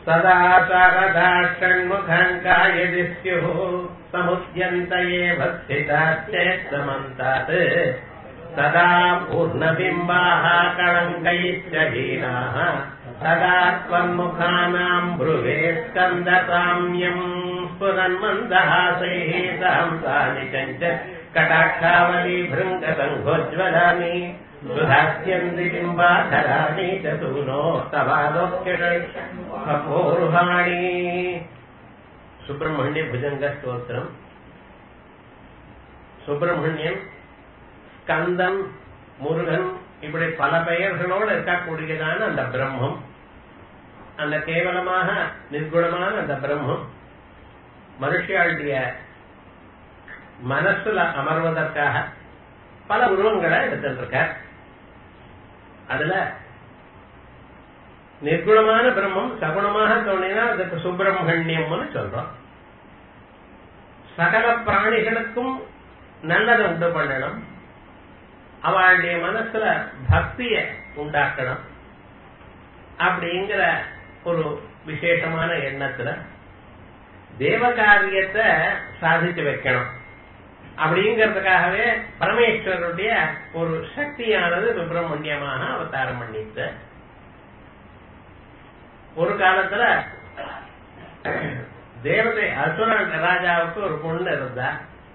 सदा शारदा षण्मुखाङ्कायदि स्युः समुद्यन्त एव स्थितात् चेत् समन्तात् सदा पूर्णबिम्बाः कलङ्कैश्च हीनाः सदा त्वन्मुखानाम् ब्रुवे स्कन्दसाम्यम् स्फुरन्मन्दहासैः सहंसानि चञ्च कटाक्षावली भृङ्गसङ्घोज्ज्वलानि सुधास्यन्ति बिम्बाधराणि च सूनो तवालोक्यपूर्वाणि சுப்பிரமணிய புஜங்க ஸ்தோத்திரம் சுப்பிரமணியன் ஸ்கந்தன் முருகன் இப்படி பல பெயர்களோடு இருக்கக்கூடியதான அந்த பிரம்மம் அந்த கேவலமாக நிர்குணமான அந்த பிரம்மம் மனுஷியாளுடைய மனசுல அமர்வதற்காக பல உருவங்களை எடுத்துருக்கார் அதுல நிர்குணமான பிரம்மம் சகுணமாக தோணினா அதுக்கு சுப்பிரமணியம்னு சொல்றோம் சகல பிராணிகளுக்கும் நல்லதை உண்டு பண்ணணும் அவளுடைய மனசுல பக்திய உண்டாக்கணும் அப்படிங்கிற ஒரு விசேஷமான எண்ணத்துல தேவகாரியத்தை சாதித்து வைக்கணும் அப்படிங்கிறதுக்காகவே பரமேஸ்வரருடைய ஒரு சக்தியானது சுப்பிரமணியமாக அவதாரம் பண்ணிட்டு ஒரு காலத்துல தேவதை அசுரன் ராஜாவுக்கு ஒரு பொண்ணு இருந்தா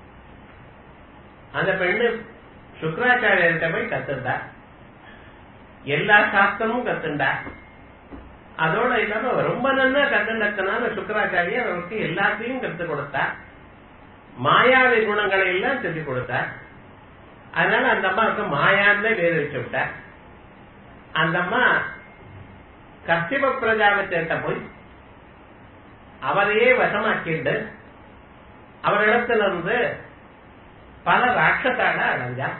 அந்த பெண்ணு சுக்கராச்சாரியர்கிட்ட போய் கத்துண்டா எல்லா சாஸ்திரமும் கத்துண்டா அதோட இல்லாம ரொம்ப நல்லா கத்துண்டதுனால சுக்கராச்சாரியர் அவருக்கு எல்லாத்தையும் கத்து கொடுத்தா மாயாவி குணங்களை எல்லாம் சொல்லி கொடுத்தா அதனால அந்த அம்மாவுக்கு மாயான்னு பேர் வச்சு விட்டா அந்த அம்மா கஷ்டிப பிரஜாபத்திட்ட போய் அவரையே வசமாக்கிண்டு அவரிடத்துல இருந்து பல ராட்சசால அடைஞ்சா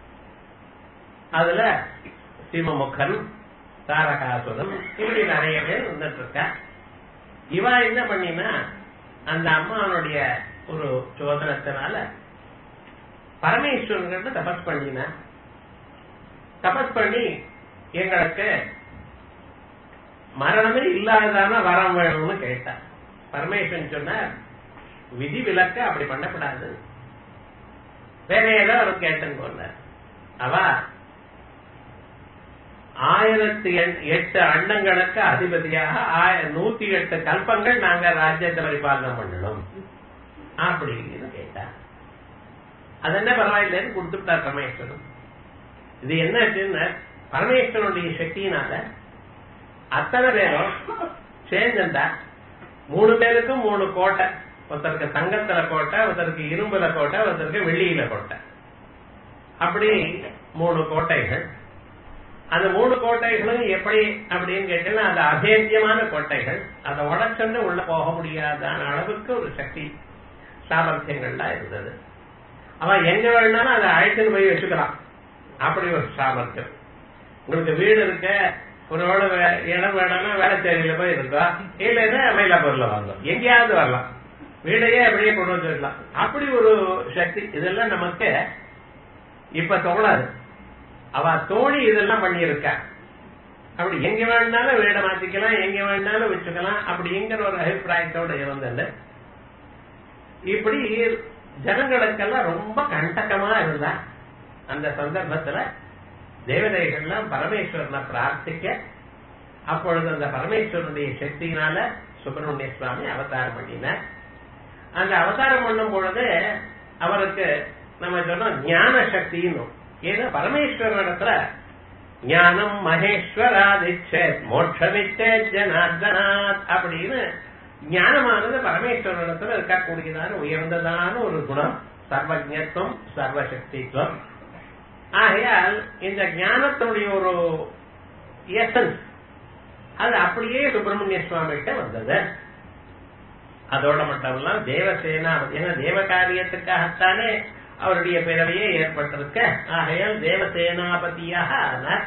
அதுல சிவமுகன் தாரகாசுரன் இப்படி நிறைய பேர் இருந்துட்டு இருக்கா இவா என்ன பண்ணினா அந்த அம்மாவனுடைய ஒரு சோதனத்தினால பரமேஸ்வரன் தபஸ் பண்ணினா தபஸ் பண்ணி எங்களுக்கு மரணமே இல்லாததான வரம் வேணும்னு கேட்டா பரமேஸ்வரன் சொன்னார் விதி விலக்க அப்படி பண்ணக்கூடாது வேற ஏதோ அவர் கேட்டுன்னு போனார் அவ ஆயிரத்தி எட்டு அண்டங்களுக்கு அதிபதியாக நூத்தி எட்டு கல்பங்கள் நாங்க ராஜ்யத்தை பரிபாலனை பண்ணணும் அப்படின்னு கேட்டா அது என்ன பரவாயில்லைன்னு கொடுத்துட்டார் பரமேஸ்வரன் இது என்ன பரமேஸ்வரனுடைய சக்தியினால அத்தனை பேரும் சேர்ந்துட்டா மூணு பேருக்கும் மூணு கோட்டை ஒருத்தருக்கு தங்கத்துல கோட்டை ஒருத்தருக்கு இரும்புல கோட்டை ஒருத்தருக்கு வெள்ளியில கோட்டை அப்படி மூணு கோட்டைகள் அந்த மூணு கோட்டைகளும் எப்படி அப்படின்னு கேட்டீங்கன்னா அது அபேத்தியமான கோட்டைகள் அதை உடச்சுண்டு உள்ள போக முடியாதான அளவுக்கு ஒரு சக்தி சாமர்த்தியங்கள்லாம் இருந்தது அவன் எங்க வேணாலும் அதை அழைத்துன்னு போய் வச்சுக்கலாம் அப்படி ஒரு சாமர்த்தியம் உங்களுக்கு வீடு இருக்க ஒரு இடம் வேணும்னா வேலைச்சேரியில போய் இருக்கா இல்லைன்னா மயிலாப்பூர்ல வாங்கலாம் எங்கேயாவது வரலாம் வீடையே அப்படியே கொண்டு வந்துடலாம் அப்படி ஒரு சக்தி இதெல்லாம் நமக்கு இப்ப தோணாது அவ தோணி இதெல்லாம் பண்ணியிருக்கா அப்படி எங்க வேணாலும் வீடை மாத்திக்கலாம் எங்க வேணாலும் வச்சுக்கலாம் அப்படிங்கிற ஒரு அபிப்பிராயத்தோட இருந்தது இப்படி ஜனங்களுக்கெல்லாம் ரொம்ப கண்டகமா இருந்தா அந்த சந்தர்ப்பத்துல தேவதைகள்லாம் பரமேஸ்வரனை பிரார்த்திக்க அப்பொழுது அந்த பரமேஸ்வரனுடைய சக்தியினால சுப்பிரமணிய சுவாமி அவதாரம் பண்ணினார் அந்த அவதாரம் பண்ணும் பொழுது அவருக்கு நம்ம சொன்னோம் ஞான சக்தின்னு ஏன்னா பரமேஸ்வரனிடத்துல ஞானம் மகேஸ்வராதிச்சே மோட்சமிச்சே ஜனார்தனாத் அப்படின்னு ஞானமானது பரமேஸ்வரனிடத்துல இருக்கக்கூடியதான உயர்ந்ததான ஒரு குணம் சர்வஜத்துவம் சர்வசக்தித்துவம் ஆகையால் இந்த ஞானத்தினுடைய ஒரு எசன்ஸ் அது அப்படியே சுப்பிரமணிய சுவாமிகிட்ட வந்தது அதோட மட்டும் இல்ல தேவசேனா ஏன்னா தேவ காரியத்துக்காகத்தானே அவருடைய பிறவையே ஏற்பட்டிருக்க ஆகையால் தேவசேனாபதியாக ஆனார்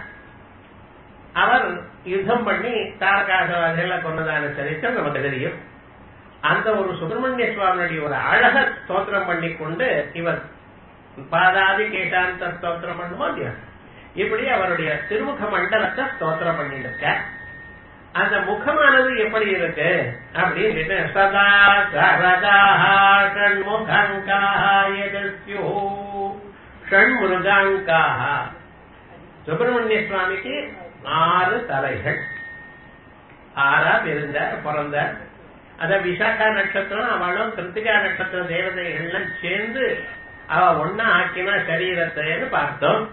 அவர் யுத்தம் பண்ணி தாரகாசவாதிகளை கொண்டதான சரித்திரம் நமக்கு தெரியும் அந்த ஒரு சுப்பிரமணிய சுவாமியுடைய ஒரு அழக ஸ்தோத்திரம் பண்ணி கொண்டு இவர் பாதாதி கேட்டாந்த ஸ்தோத்திரம் பண்ணுமோ இல்லையா இப்படி அவருடைய திருமுக மண்டலத்தை ஸ்தோத்திரம் பண்ணிருக்க அந்த முகமானது எப்படி இருக்கு அப்படின்னு கேட்டு சதா சரதாஹன்முகங்காயதஸ்யோ ஷண்முருகாங்காக சுப்பிரமணிய சுவாமிக்கு ஆறு தலைகள் ஆறா பிறந்த பிறந்த அத விசாகா நட்சத்திரம் அவளும் கிருத்திகா நட்சத்திர தேவதைகள்லாம் சேர்ந்து அவ ஒன்னா ஆக்கினா சரீரத்தைன்னு பார்த்தோம்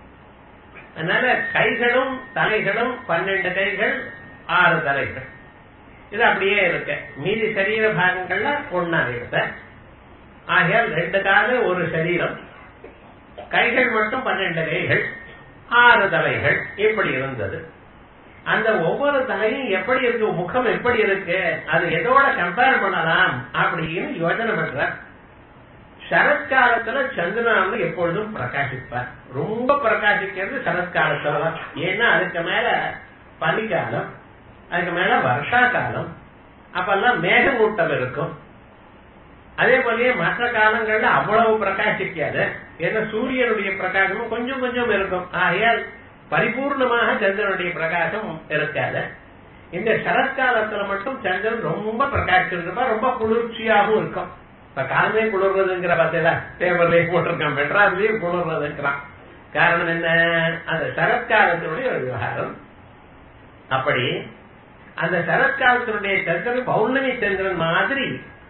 அதனால கைகளும் தலைகளும் பன்னெண்டு கைகள் ஆறு தலைகள் இது அப்படியே இருக்கு மீதி சரீர பாகங்கள்ல ஒன்னா இருக்க ஆகையால் ரெண்டு காலு ஒரு சரீரம் கைகள் மட்டும் பன்னெண்டு கைகள் ஆறு தலைகள் இப்படி இருந்தது அந்த ஒவ்வொரு தலையும் எப்படி இருக்கு முகம் எப்படி இருக்கு அது எதோட கம்பேர் பண்ணலாம் அப்படின்னு யோசனை பண்ற சரத்காலத்துல சந்திரன் எப்பொழுதும் பிரகாசிப்பார் ரொம்ப பிரகாசிக்கிறது சரத்காலத்துல தான் ஏன்னா அதுக்கு மேல பனிக்காலம் அதுக்கு மேல வருஷா காலம் அப்பெல்லாம் மேகமூட்டம் இருக்கும் அதே போலயே மற்ற காலங்கள்ல அவ்வளவு பிரகாசிக்காது ஏன்னா சூரியனுடைய பிரகாசமும் கொஞ்சம் கொஞ்சம் இருக்கும் ஆகையால் பரிபூர்ணமாக சந்திரனுடைய பிரகாசம் இருக்காது இந்த சரத்காலத்துல மட்டும் சந்திரன் ரொம்ப பிரகாசிச்சிருக்கப்ப ரொம்ப குளிர்ச்சியாகவும் இருக்கும் இப்ப காலமே குளிர்றதுங்கிற பார்த்தீங்களா பேப்பர்லயே போட்டிருக்கான் மெட்ராஸ்லயே குளிர்றதுங்கிறான் காரணம் என்ன அந்த சரத்காலத்தினுடைய ஒரு விவகாரம் அப்படி அந்த சரத்காலத்தினுடைய சந்திரன் பௌர்ணமி சந்திரன் மாதிரி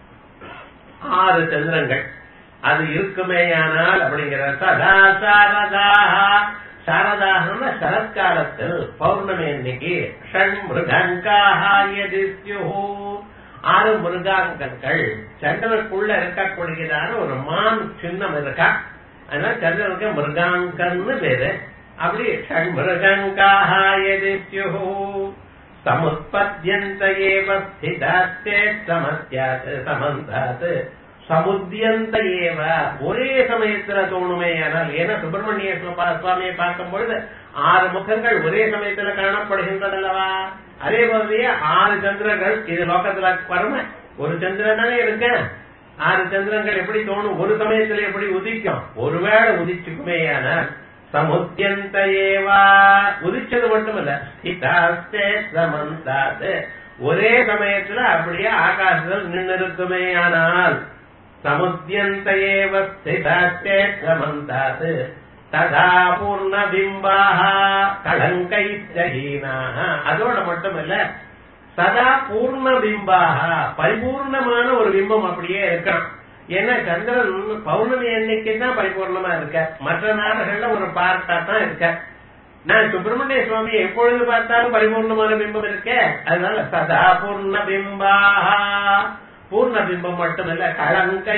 ஆறு சந்திரங்கள் அது இருக்குமேயானால் அப்படிங்கிற சதா சாரதா சாரதாகன சரத்காலத்தில் பௌர்ணமி அன்னைக்கு ஷண் மிருகங்காஹாயதிஸ்யு ஆறு மிருகாங்கங்கள் சந்திரனுக்குள்ள இருக்கக்கூடியதான ஒரு மான் சின்னம் இருக்கா அதனால சந்திரனுக்கு மிருகாங்கன்னு பேரு அப்படி ஷண் மிருகங்காஹாயதிஸ்யு சமுத்பத்யந்த ஏவ ஸ்திதாஸ்தே சமஸ்யாத் சமந்தாத் சமுத்தியந்த ஏவ ஒரே சமயத்துல தோணுமே ஆனால் ஏன்னா சுப்பிரமணிய சுவாமியை பார்க்கும் பொழுது ஆறு முகங்கள் ஒரே சமயத்துல காணப்படுகின்றதல்லவா அதே போலயே ஆறு சந்திரங்கள் இது லோகத்துல வரும ஒரு சந்திரன் தானே இருக்க ஆறு சந்திரங்கள் எப்படி தோணும் ஒரு சமயத்துல எப்படி உதிக்கும் ஒருவேளை உதிச்சுக்குமே ஆனால் சமுத்தியந்த ஏவா உதிச்சது மட்டுமல்ல ஸ்திதாஸ்தே சமந்தாத் ஒரே சமயத்துல அப்படியே ஆகாசத்தில் நின்று இருக்குமே ஆனால் சமுத்தியந்த ஏவ ஸ்திதாஸ்தே சமந்தாத் ததா பூர்ண பிம்பாக கலங்கை அதோட மட்டுமல்ல சதா பூர்ண பிம்பாக பரிபூர்ணமான ஒரு பிம்பம் அப்படியே இருக்கணும் ஏன்னா சந்திரன் பௌர்ணமி அன்னைக்கு தான் பரிபூர்ணமா இருக்க மற்ற நாடுகள்ல ஒரு பார்ட்டா தான் இருக்க நான் சுப்பிரமணிய சுவாமி எப்பொழுது பார்த்தாலும் பரிபூர்ணமான பிம்பம் இருக்க அதனால சதா பூர்ண பிம்பா பூர்ண பிம்பம் மட்டுமல்ல களங்கை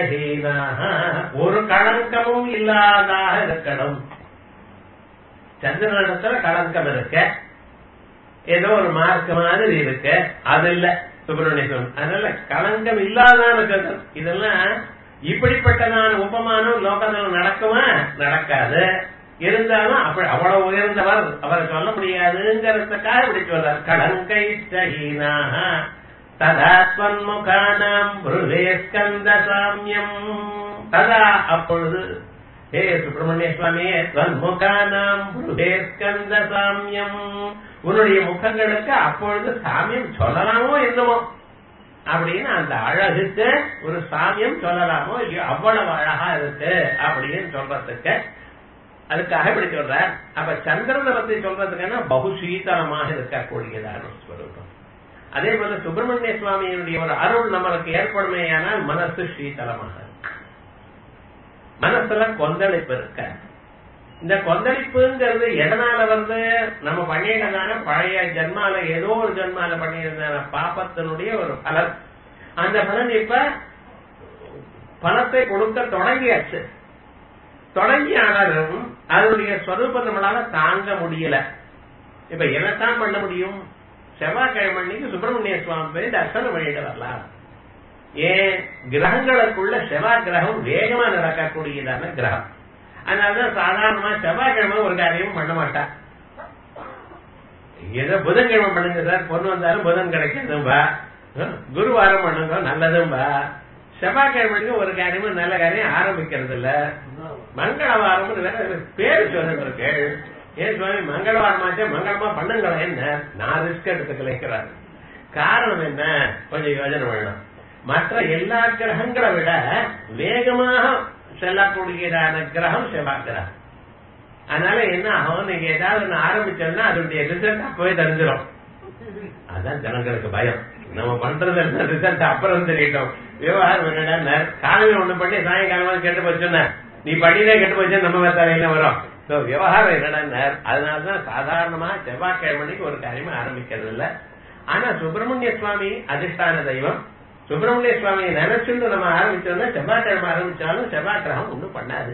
ஒரு களங்கமும் இல்லாதாக இருக்கணும் சந்திரனிடத்துல களங்கம் இருக்க ஏதோ ஒரு மார்க் மாதிரி இருக்கு அது இல்ல சுப்பிரமணிய சுவாமி அதனால களங்கம் இல்லாதான சந்திரன் இதெல்லாம் இப்படிப்பட்டதான உபமானம் லோகத்தில் நடக்குமா நடக்காது இருந்தாலும் அப்படி அவ்வளவு உயர்ந்தவர் அவரை சொல்ல முடியாதுங்கிறதுக்காக இப்படி சொல்றார் களங்கை சகீனாக ததாத்மன்முகானாம் புருவே ஸ்கந்த சாமியம் ததா அப்பொழுது ஹே சுப்பிரமணிய சுவாமியே தன்முகானாம் புருவே ஸ்கந்த சாமியம் உன்னுடைய முகங்களுக்கு அப்பொழுது சாமியம் சொல்லலாமோ என்னமோ அப்படின்னு அந்த அழகுக்கு ஒரு சாமியம் சொல்லலாமோ இல்லையோ அவ்வளவு அழகா இருக்கு அப்படின்னு சொல்றதுக்கு அதுக்காக இப்படி சொல்ற அப்ப சந்திரனை பத்தி சொல்றதுக்குன்னா பகு சீதளமாக இருக்கக்கூடியதான ஸ்வரூபம் அதே போல சுப்பிரமணிய சுவாமியினுடைய ஒரு அருள் நம்மளுக்கு ஏற்படுமேயானால் மனசு சீதளமாக மனசுல கொந்தளிப்பு இருக்க இந்த கொந்தளிப்புங்கிறது எதனால வந்து நம்ம பண்ணிட்டதான பழைய ஜென்மால ஏதோ ஒரு ஜென்மால பண்ணியிருந்த பாப்பத்தினுடைய ஒரு பலன் அந்த பலன் இப்ப பணத்தை கொடுக்க தொடங்கியாச்சு தொடங்கி ஆனாலும் அதனுடைய ஸ்வரூபம் நம்மளால தாங்க முடியல இப்ப என்னத்தான் பண்ண முடியும் செவ்வாய்க்கிழமை அன்னைக்கு சுப்பிரமணிய சுவாமி போய் தர்சனம் பண்ணிட்டு வரலாம் ஏன் கிரகங்களுக்குள்ள செவ்வாய் கிரகம் வேகமா நடக்கக்கூடியதான கிரகம் அதனாலதான் சாதாரணமா செவ்வாய்க்கிழமை ஒரு காரியமும் பண்ண மாட்டா ஏதோ புதன்கிழமை பண்ணுங்க சார் பொண்ணு வந்தாலும் புதன் கிடைக்காதும்பா குருவாரம் பண்ணுங்க நல்லதும்பா செவ்வாய்க்கிழமை ஒரு காரியமும் நல்ல காரியம் ஆரம்பிக்கிறது இல்ல மங்களவாரம் வேற பேரு சொல்லிருக்கேள் ஏன் சுவாமி மங்களவாரமாச்சே மங்களமா பண்ணுங்களேன் என்ன நான் ரிஸ்க் எடுத்துக்கலைக்கிறாரு காரணம் என்ன கொஞ்சம் யோஜனை வேணும் மற்ற எல்லா கிரகங்களை விட வேகமாக செல்லக்கூடியதான கிரகம் செவ்வாய் கிரகம் அதனால என்ன ஆகும் நீங்க ஏதாவது ஒண்ணு ஆரம்பிச்சோம்னா அதனுடைய ரிசல்ட் அப்பவே தெரிஞ்சிடும் அதான் ஜனங்களுக்கு பயம் நம்ம பண்றது என்ன ரிசல்ட் அப்புறம் தெரியட்டும் விவகாரம் என்னடா காலையில ஒண்ணு பண்ணி சாயங்காலமா கெட்டு போச்சுன்னா நீ பண்ணினே கெட்டு போச்சு நம்ம தலையில வரும் So, விவகாரம் என்னடா அதனாலதான் சாதாரணமா செவ்வாய்க்கிழமைக்கு ஒரு காரியமா ஆரம்பிக்கிறது இல்ல ஆனா சுப்பிரமணிய சுவாமி அதிஷ்டான தெய்வம் சுப்பிரமணிய சுவாமியை நினைச்சுட்டு நம்ம ஆரம்பிச்சோம்னா செவ்வாய்க்கிழமை ஆரம்பிச்சாலும் செவ்வாய் கிரகம் ஒண்ணும் பண்ணாது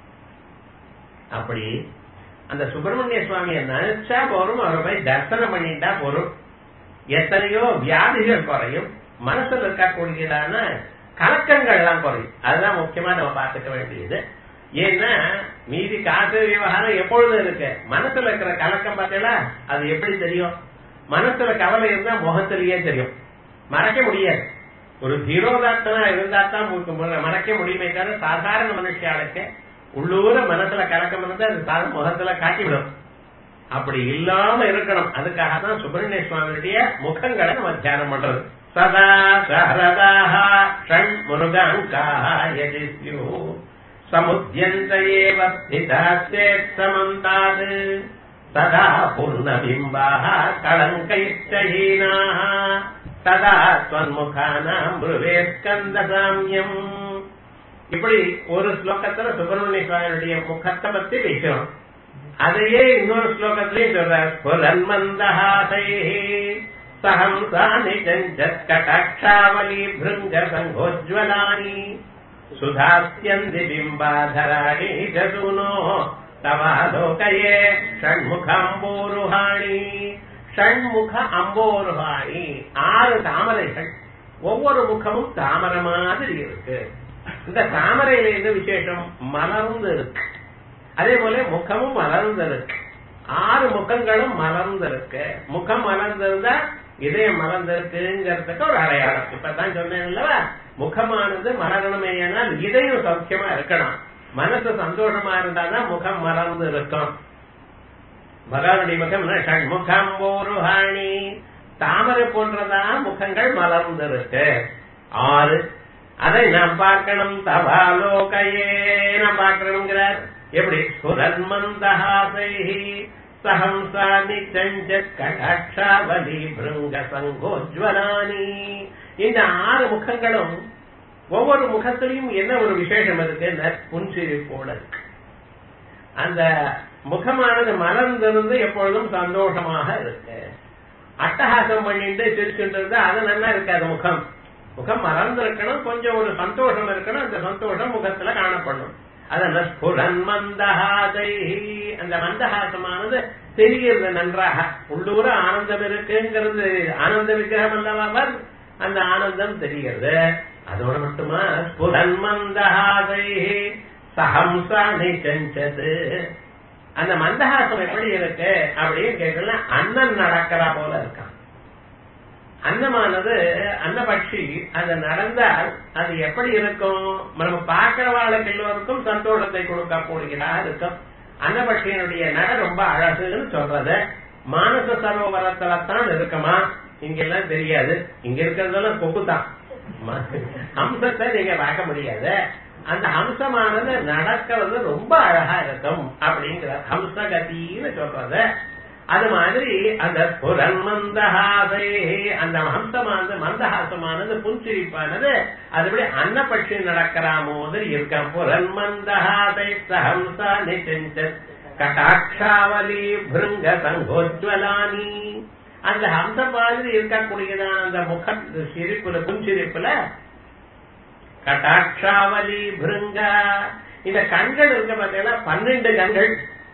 அப்படி அந்த சுப்பிரமணிய சுவாமியை நினைச்சா போறோம் அவரை போய் தரிசனம் பண்ணிட்டா போறோம் எத்தனையோ வியாதிகள் குறையும் மனசுல இருக்கக்கூடியதான கலக்கங்கள் எல்லாம் குறையும் அதுதான் முக்கியமா நம்ம பார்த்துக்க வேண்டியது ஏன்னா மீதி காசு விவகாரம் எப்பொழுதும் இருக்கு மனசுல இருக்கிற கலக்கம் பார்த்தீங்களா அது எப்படி தெரியும் மனசுல கவலை இருந்தா முகத்திலேயே தெரியும் மறைக்க முடியாது ஒரு தீரோதாத்தனா இருந்தா தான் மறைக்க முடியுமே தவிர சாதாரண மனுஷியாளுக்கு உள்ளூர மனசுல கலக்கம் இருந்தா அது சாதாரண முகத்துல காட்டிவிடும் அப்படி இல்லாம இருக்கணும் அதுக்காக தான் சுப்பிரமணிய சுவாமியுடைய முகங்களை நம்ம தியானம் பண்றது சதா சரதாக ஷண் முருகாங்காயதிஸ்யு சமுத்தியந்த ஏவ ஸ்திதாச்சேத் சமந்தாத் சதா பூர்ணபிம்பாः கலங்கைஷ்டஹீனாः சதா ஸ்வன்முகானாம் ப்ருவேஸ்கந்த சாமியம் இப்படி ஒரு ஸ்லோகத்துல சுப்பிரமணிய சுவாமியுடைய முகத்தை பத்தி பேசுறோம் அதையே இன்னொரு ஸ்லோகத்திலையும் சொல்றார் புலன்மந்தஹாசை சஹம்சானி கட்டாட்சாவலி பிருங்க சங்கோஜ்வலானி சுதாஸ்யந்தி பிம்பாதராணி ஜசூனோ தவாலோகயே ஷண்முகாம்போருஹாணி ஷண்முக அம்போருஹாணி ஆறு தாமரைகள் ஒவ்வொரு முகமும் தாமரை மாதிரி இருக்கு இந்த தாமரையில என்ன விசேஷம் மலர்ந்து இருக்கு அதே போல முகமும் மலர்ந்திருக்கு ஆறு முகங்களும் மலர்ந்திருக்கு முகம் மலர்ந்திருந்தா இதயம் மலர்ந்திருக்குங்கிறதுக்கு ஒரு அடையாளம் இப்பதான் சொன்னேன் இல்லவா முகமானது மலரணுமே ஆனால் இதயம் சௌக்கியமா இருக்கணும் மனசு சந்தோஷமா இருந்தாதான் முகம் மலர்ந்து இருக்கும் பகவானுடைய முகம் ஷண்முகம் போருஹாணி தாமரை போன்றதான் முகங்கள் மலர்ந்திருக்கு ஆறு அதை நாம் பார்க்கணும் தபாலோகையே நாம் பார்க்கணுங்கிறார் எப்படி சுரன்மந்தஹாசை சஹம்சானி சஞ்ச கடாட்சாவலி பிருங்க சங்கோஜ்வலானி இந்த ஆறு முகங்களும் ஒவ்வொரு முகத்திலையும் என்ன ஒரு விசேஷம் இருக்கு புன்சிரிப்போட இருக்கு அந்த முகமானது மலர்ந்திருந்து எப்பொழுதும் சந்தோஷமாக இருக்கு அட்டகாசம் பண்ணிட்டு சிரிச்சுட்டு இருந்தா அது நல்லா இருக்காது முகம் முகம் மறந்திருக்கணும் கொஞ்சம் ஒரு சந்தோஷம் இருக்கணும் அந்த சந்தோஷம் முகத்துல காணப்படணும் அதன ஸ்புரன் மந்தஹாதை அந்த மந்தஹாசமானது தெரிகிறது நன்றாக உள்ளூர ஆனந்தம் இருக்குங்கிறது ஆனந்த விக்கிரகம் அல்லவாவர் அந்த ஆனந்தம் தெரிகிறது அதோட மட்டுமா ஸ்புரன் மந்தஹாதை சஹம்சானி செஞ்சது அந்த மந்தஹாசம் எப்படி இருக்கு அப்படின்னு கேட்கல அண்ணன் நடக்கிறா போல இருக்கான் அன்னமானது அன்னபட்சி அது நடந்தால் அது எப்படி இருக்கும் நம்ம பார்க்கிறவாளுக்கு எல்லோருக்கும் சந்தோஷத்தை கொடுக்க போடுகிறா இருக்கும் அன்னபட்சியினுடைய நட ரொம்ப அழகுன்னு சொல்றது மானச சரோவரத்துல தான் இருக்குமா இங்க எல்லாம் தெரியாது இங்க இருக்கிறதெல்லாம் கொப்பு தான் ஹம்சத்தை நீங்க பார்க்க முடியாது அந்த ஹம்சமானது நடக்கிறது ரொம்ப அழகா இருக்கும் அப்படிங்கிற ஹம்சகதின்னு சொல்றது அது மாதிரி அந்த புரன் மந்தஹாசை அந்த ஹம்சமானது மந்தஹாசமானது புன்சிரிப்பானது அதுபடி அன்னபட்சி நடக்கிற மாதிரி இருக்கான் புரன் மந்தஹாசை சஹம்சா நிச்சஞ்ச கட்டாட்சாவலி பிருங்க சங்கோஜ்வலானி அந்த ஹம்ச மாதிரி இருக்கக்கூடியதான அந்த முக சிரிப்புல புன்சிரிப்புல கட்டாட்சாவலி பிருங்க இந்த கண்கள் இருக்க பார்த்தீங்கன்னா பன்னெண்டு கண்கள்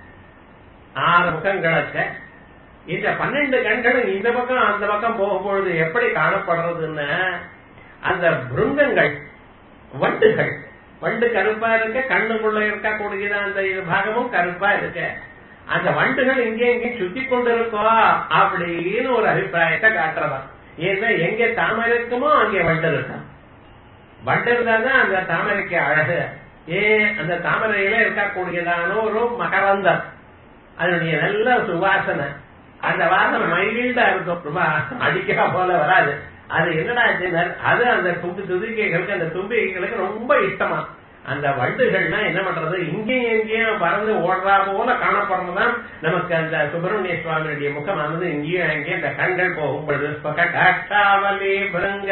ஆறு முகங்களுக்கு இந்த பன்னெண்டு கண்களும் இந்த பக்கம் அந்த பக்கம் போகும்பொழுது எப்படி காணப்படுறதுன்னு அந்த பிருங்கங்கள் வண்டுகள் வண்டு கருப்பா இருக்க கண்ணுக்குள்ள இருக்கக்கூடியது அந்த இது பாகமும் கருப்பா இருக்கு அந்த வண்டுகள் இங்கே இங்கே சுத்தி கொண்டு இருக்கோ அப்படின்னு ஒரு அபிப்பிராயத்தை காட்டுறதா ஏன்னா எங்க தாமரை இருக்குமோ அங்கே வண்டு இருக்கும் வண்டு இருந்தாதான் அந்த தாமரைக்கு அழகு ஏன் அந்த தாமரையில இருக்கக்கூடியதான ஒரு மகரந்தம் அதனுடைய நல்ல சுவாசனை அந்த வாசனை மைல்டா இருக்கும் ரொம்ப அடிக்கிறா போல வராது அது என்னடா செய்தார் அது அந்த தும்பி துதிக்கைகளுக்கு அந்த தும்பிக்கைகளுக்கு ரொம்ப இஷ்டமா அந்த வண்டுகள்னா என்ன பண்றது இங்கேயும் எங்கேயும் பறந்து ஓடுறா போல காணப்படுறதுதான் நமக்கு அந்த சுப்பிரமணிய சுவாமியுடைய முகமானது இங்கேயும் அங்கேயும் அந்த கண்கள் போகும் பொழுது ஸ்பகடாட்சாவலி பிருங்க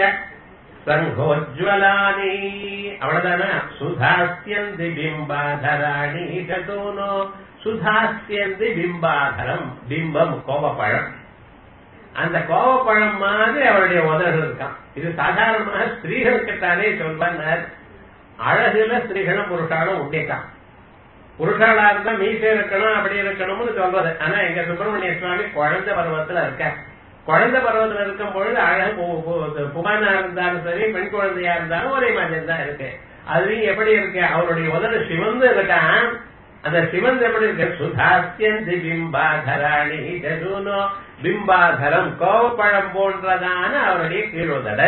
சங்கோஜ்வலானி அவ்வளவுதானே சுதாஸ்யந்தி பிம்பாதராணி கதோனோ சுதாஸ்யந்தி பிம்பாதரம் பிம்பம் கோபப்பழம் அந்த கோபப்பழம் மாதிரி அவருடைய உதடு இருக்கான் இது சாதாரணமாக ஸ்திரீகளுக்குத்தானே சொல்வார் அழகுல ஸ்திரீகளும் புருஷாலும் உண்டேதான் புருஷாளா இருந்தா மீசை இருக்கணும் அப்படி இருக்கணும்னு சொல்றது ஆனா எங்க சுப்பிரமணிய சுவாமி குழந்தை பருவத்துல இருக்க குழந்தை பருவத்துல இருக்கும் பொழுது அழகு புகானா இருந்தாலும் சரி பெண் குழந்தையா இருந்தாலும் ஒரே மாதிரி தான் இருக்கு அதுலயும் எப்படி இருக்கு அவருடைய உதடு சிவந்து இருக்கான் அந்த சிவந்து எப்படி இருக்கு சுதாசியந்தி பிம்பாதராணி ஜதுனோ பிம்பாதரம் கோவப்பழம் போன்றதான அவருடைய கீழுதட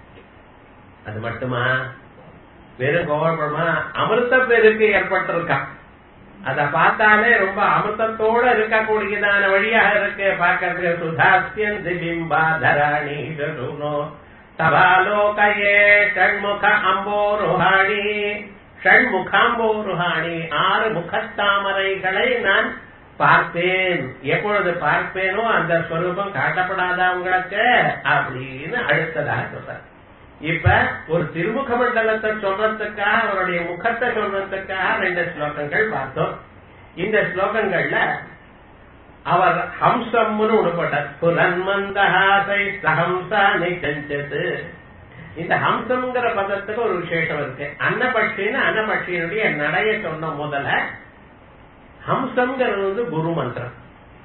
அது மட்டுமா வெறும் கோவப்பழமா அமிர்த பெருக்கு ஏற்பட்டிருக்கான் அத பார்த்தாலே ரொம்ப அமிர்தத்தோட இருக்கக்கூடியதான வழியாக இருக்கு பார்க்கறது சுதாசியந்தி பிம்பாதராணி ஜதுனோ தபாலோகயே ஷண்முக அம்போருஹாணி ஷண்முகாம்போருஹாணி ஆறு முகத்தாமரைகளை நான் பார்ப்பேன் எப்பொழுது பார்ப்பேனோ அந்த ஸ்வரூபம் காட்டப்படாதா உங்களுக்கு அப்படின்னு அடுத்ததாக சொல்றார் இப்ப ஒரு திருமுக மண்டலத்தை சொல்றதுக்காக அவருடைய முகத்தை சொல்றதுக்காக ரெண்டு ஸ்லோகங்கள் பார்த்தோம் இந்த ஸ்லோகங்கள்ல அவர் ஹம்சம்னு உடுப்பட்டார் புலன்மந்தஹாசை சஹம்சா நிகஞ்சது இந்த ஹம்சம்ங்கிற பதத்துக்கு ஒரு விசேஷம் இருக்கு அன்னபட்சின்னு அன்னபட்சியினுடைய நடைய சொன்ன முதல்ல ஹம்சம்ங்கிறது வந்து குரு மந்திரம்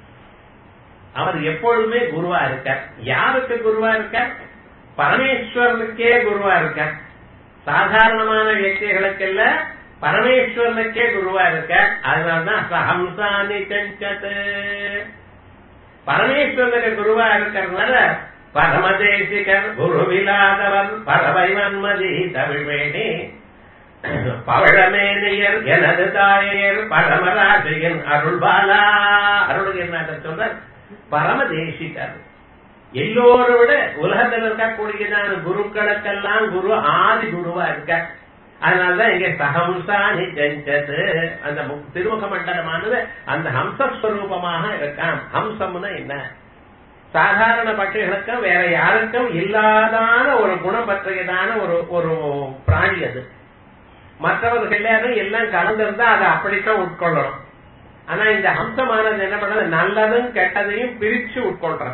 அவர் எப்பொழுதுமே குருவா இருக்கார் யாருக்கு குருவா இருக்கார் பரமேஸ்வரனுக்கே குருவா இருக்கார் சாதாரணமான வியக்திகளுக்கெல்ல பரமேஸ்வரனுக்கே குருவா இருக்க அதனால்தான் சஹம்சானி செஞ்சது பரமேஸ்வரனுக்கு குருவா இருக்கிறதுனால பரமதேசிகர் குருவிலாதவர் பரவைவன்மதி தமிழ்வேணி பவழமேனியர் எனது தாயர் பரமராஜையன் அருள்பாலா அருள்கிற சொல்ற பரமதேசிகர் எல்லோரை விட உலகத்தில் இருக்கக்கூடியதான குருக்களுக்கெல்லாம் குரு ஆதி குருவா இருக்க அதனாலதான் இங்க சஹம்சா நிஜஞ்சது அந்த திருமுக மண்டலமானது அந்த ஹம்சஸ்வரூபமாக இருக்கான் ஹம்சம்னா என்ன சாதாரண பட்சிகளுக்கும் வேற யாருக்கும் இல்லாதான ஒரு குணம் பற்றியதான ஒரு ஒரு பிராணி அது மற்றவர்கள் எல்லாரும் எல்லாம் கலந்திருந்தா அதை அப்படித்தான் உட்கொள்ளணும் ஆனா இந்த ஹம்சமானது என்ன பண்ணது நல்லதும் கெட்டதையும் பிரிச்சு உட்கொள்றது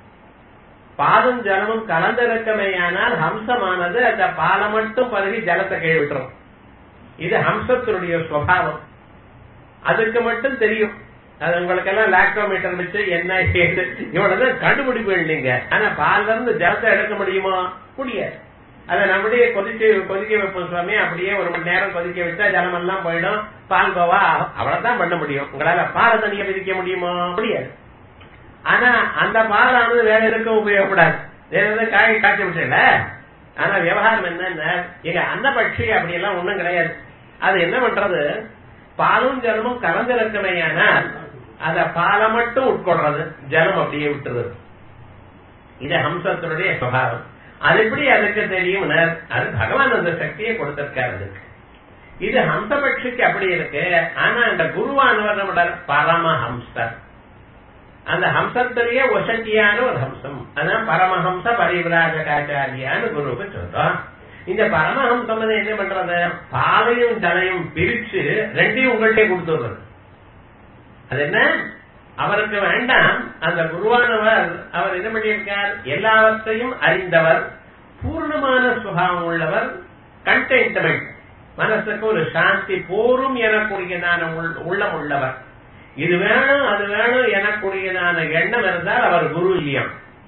பாலும் ஜலமும் கலந்திருக்கமேயானால் ஹம்சமானது அந்த பாலை மட்டும் பருகி ஜலத்தை கீழ் விட்டுரும் இது ஹம்சத்தினுடைய சுவாவம் அதுக்கு மட்டும் தெரியும் அது உங்களுக்கு எல்லாம் லாக்டோமீட்டர் வச்சு என்ன ஏது இவ்வளவு கண்டுபிடிப்பு இல்லைங்க ஆனா பால்ல இருந்து ஜலத்தை எடுக்க முடியுமா முடியாது அதை நம்முடைய கொதிச்சு கொதிக்க வைப்போம் சுவாமி அப்படியே ஒரு மணி நேரம் கொதிக்க வச்சா ஜலம் எல்லாம் போயிடும் பால் கோவா அவ்வளவுதான் பண்ண முடியும் உங்களால பாலை தனியா பிரிக்க முடியுமா முடியாது ஆனா அந்த பாலானது வேற எதுக்கும் உபயோகப்படாது வேற எதாவது காய் காய்ச்சி விட்டுல ஆனா விவகாரம் என்னன்னா எங்க அன்னபட்சி அப்படி எல்லாம் ஒண்ணும் கிடையாது அது என்ன பண்றது பாலும் ஜலமும் கலந்திருக்கமையானால் அத பாலை மட்டும் உட்கொள்றது ஜலம் அப்படியே விட்டுறது இது ஹம்சத்தினுடைய சுவாவம் அது எப்படி அதுக்கு தெரியும் அது பகவான் அந்த சக்தியை கொடுத்திருக்காரு அதுக்கு இது ஹம்சபட்சிக்கு அப்படி இருக்கு ஆனா அந்த குருவானவர் நம்ம பரமஹம்சர் அந்த ஹம்சத்திலேயே ஒசத்தியான ஒரு ஹம்சம் அதான் பரமஹம்ச பரிவிராஜகாச்சாரியான்னு குருவுக்கு சொல்றோம் இந்த பரமஹம்சம் என்ன பண்றது பாலையும் தலையும் பிரிச்சு ரெண்டையும் உங்கள்கிட்ட கொடுத்துடுறது அது என்ன அவருக்கு வேண்டாம் அந்த குருவானவர் அவர் என்ன பண்ணியிருக்கார் எல்லாவற்றையும் அறிந்தவர் பூர்ணமான சுபாவம் உள்ளவர் கண்டென்ட்மெண்ட் மனசுக்கு ஒரு சாந்தி போரும் எனக்கூடியதான உள்ளம் உள்ளவர் இது வேணும் அது வேணும் எனக்கூடியதான எண்ணம் இருந்தால் அவர் குரு இல்லையா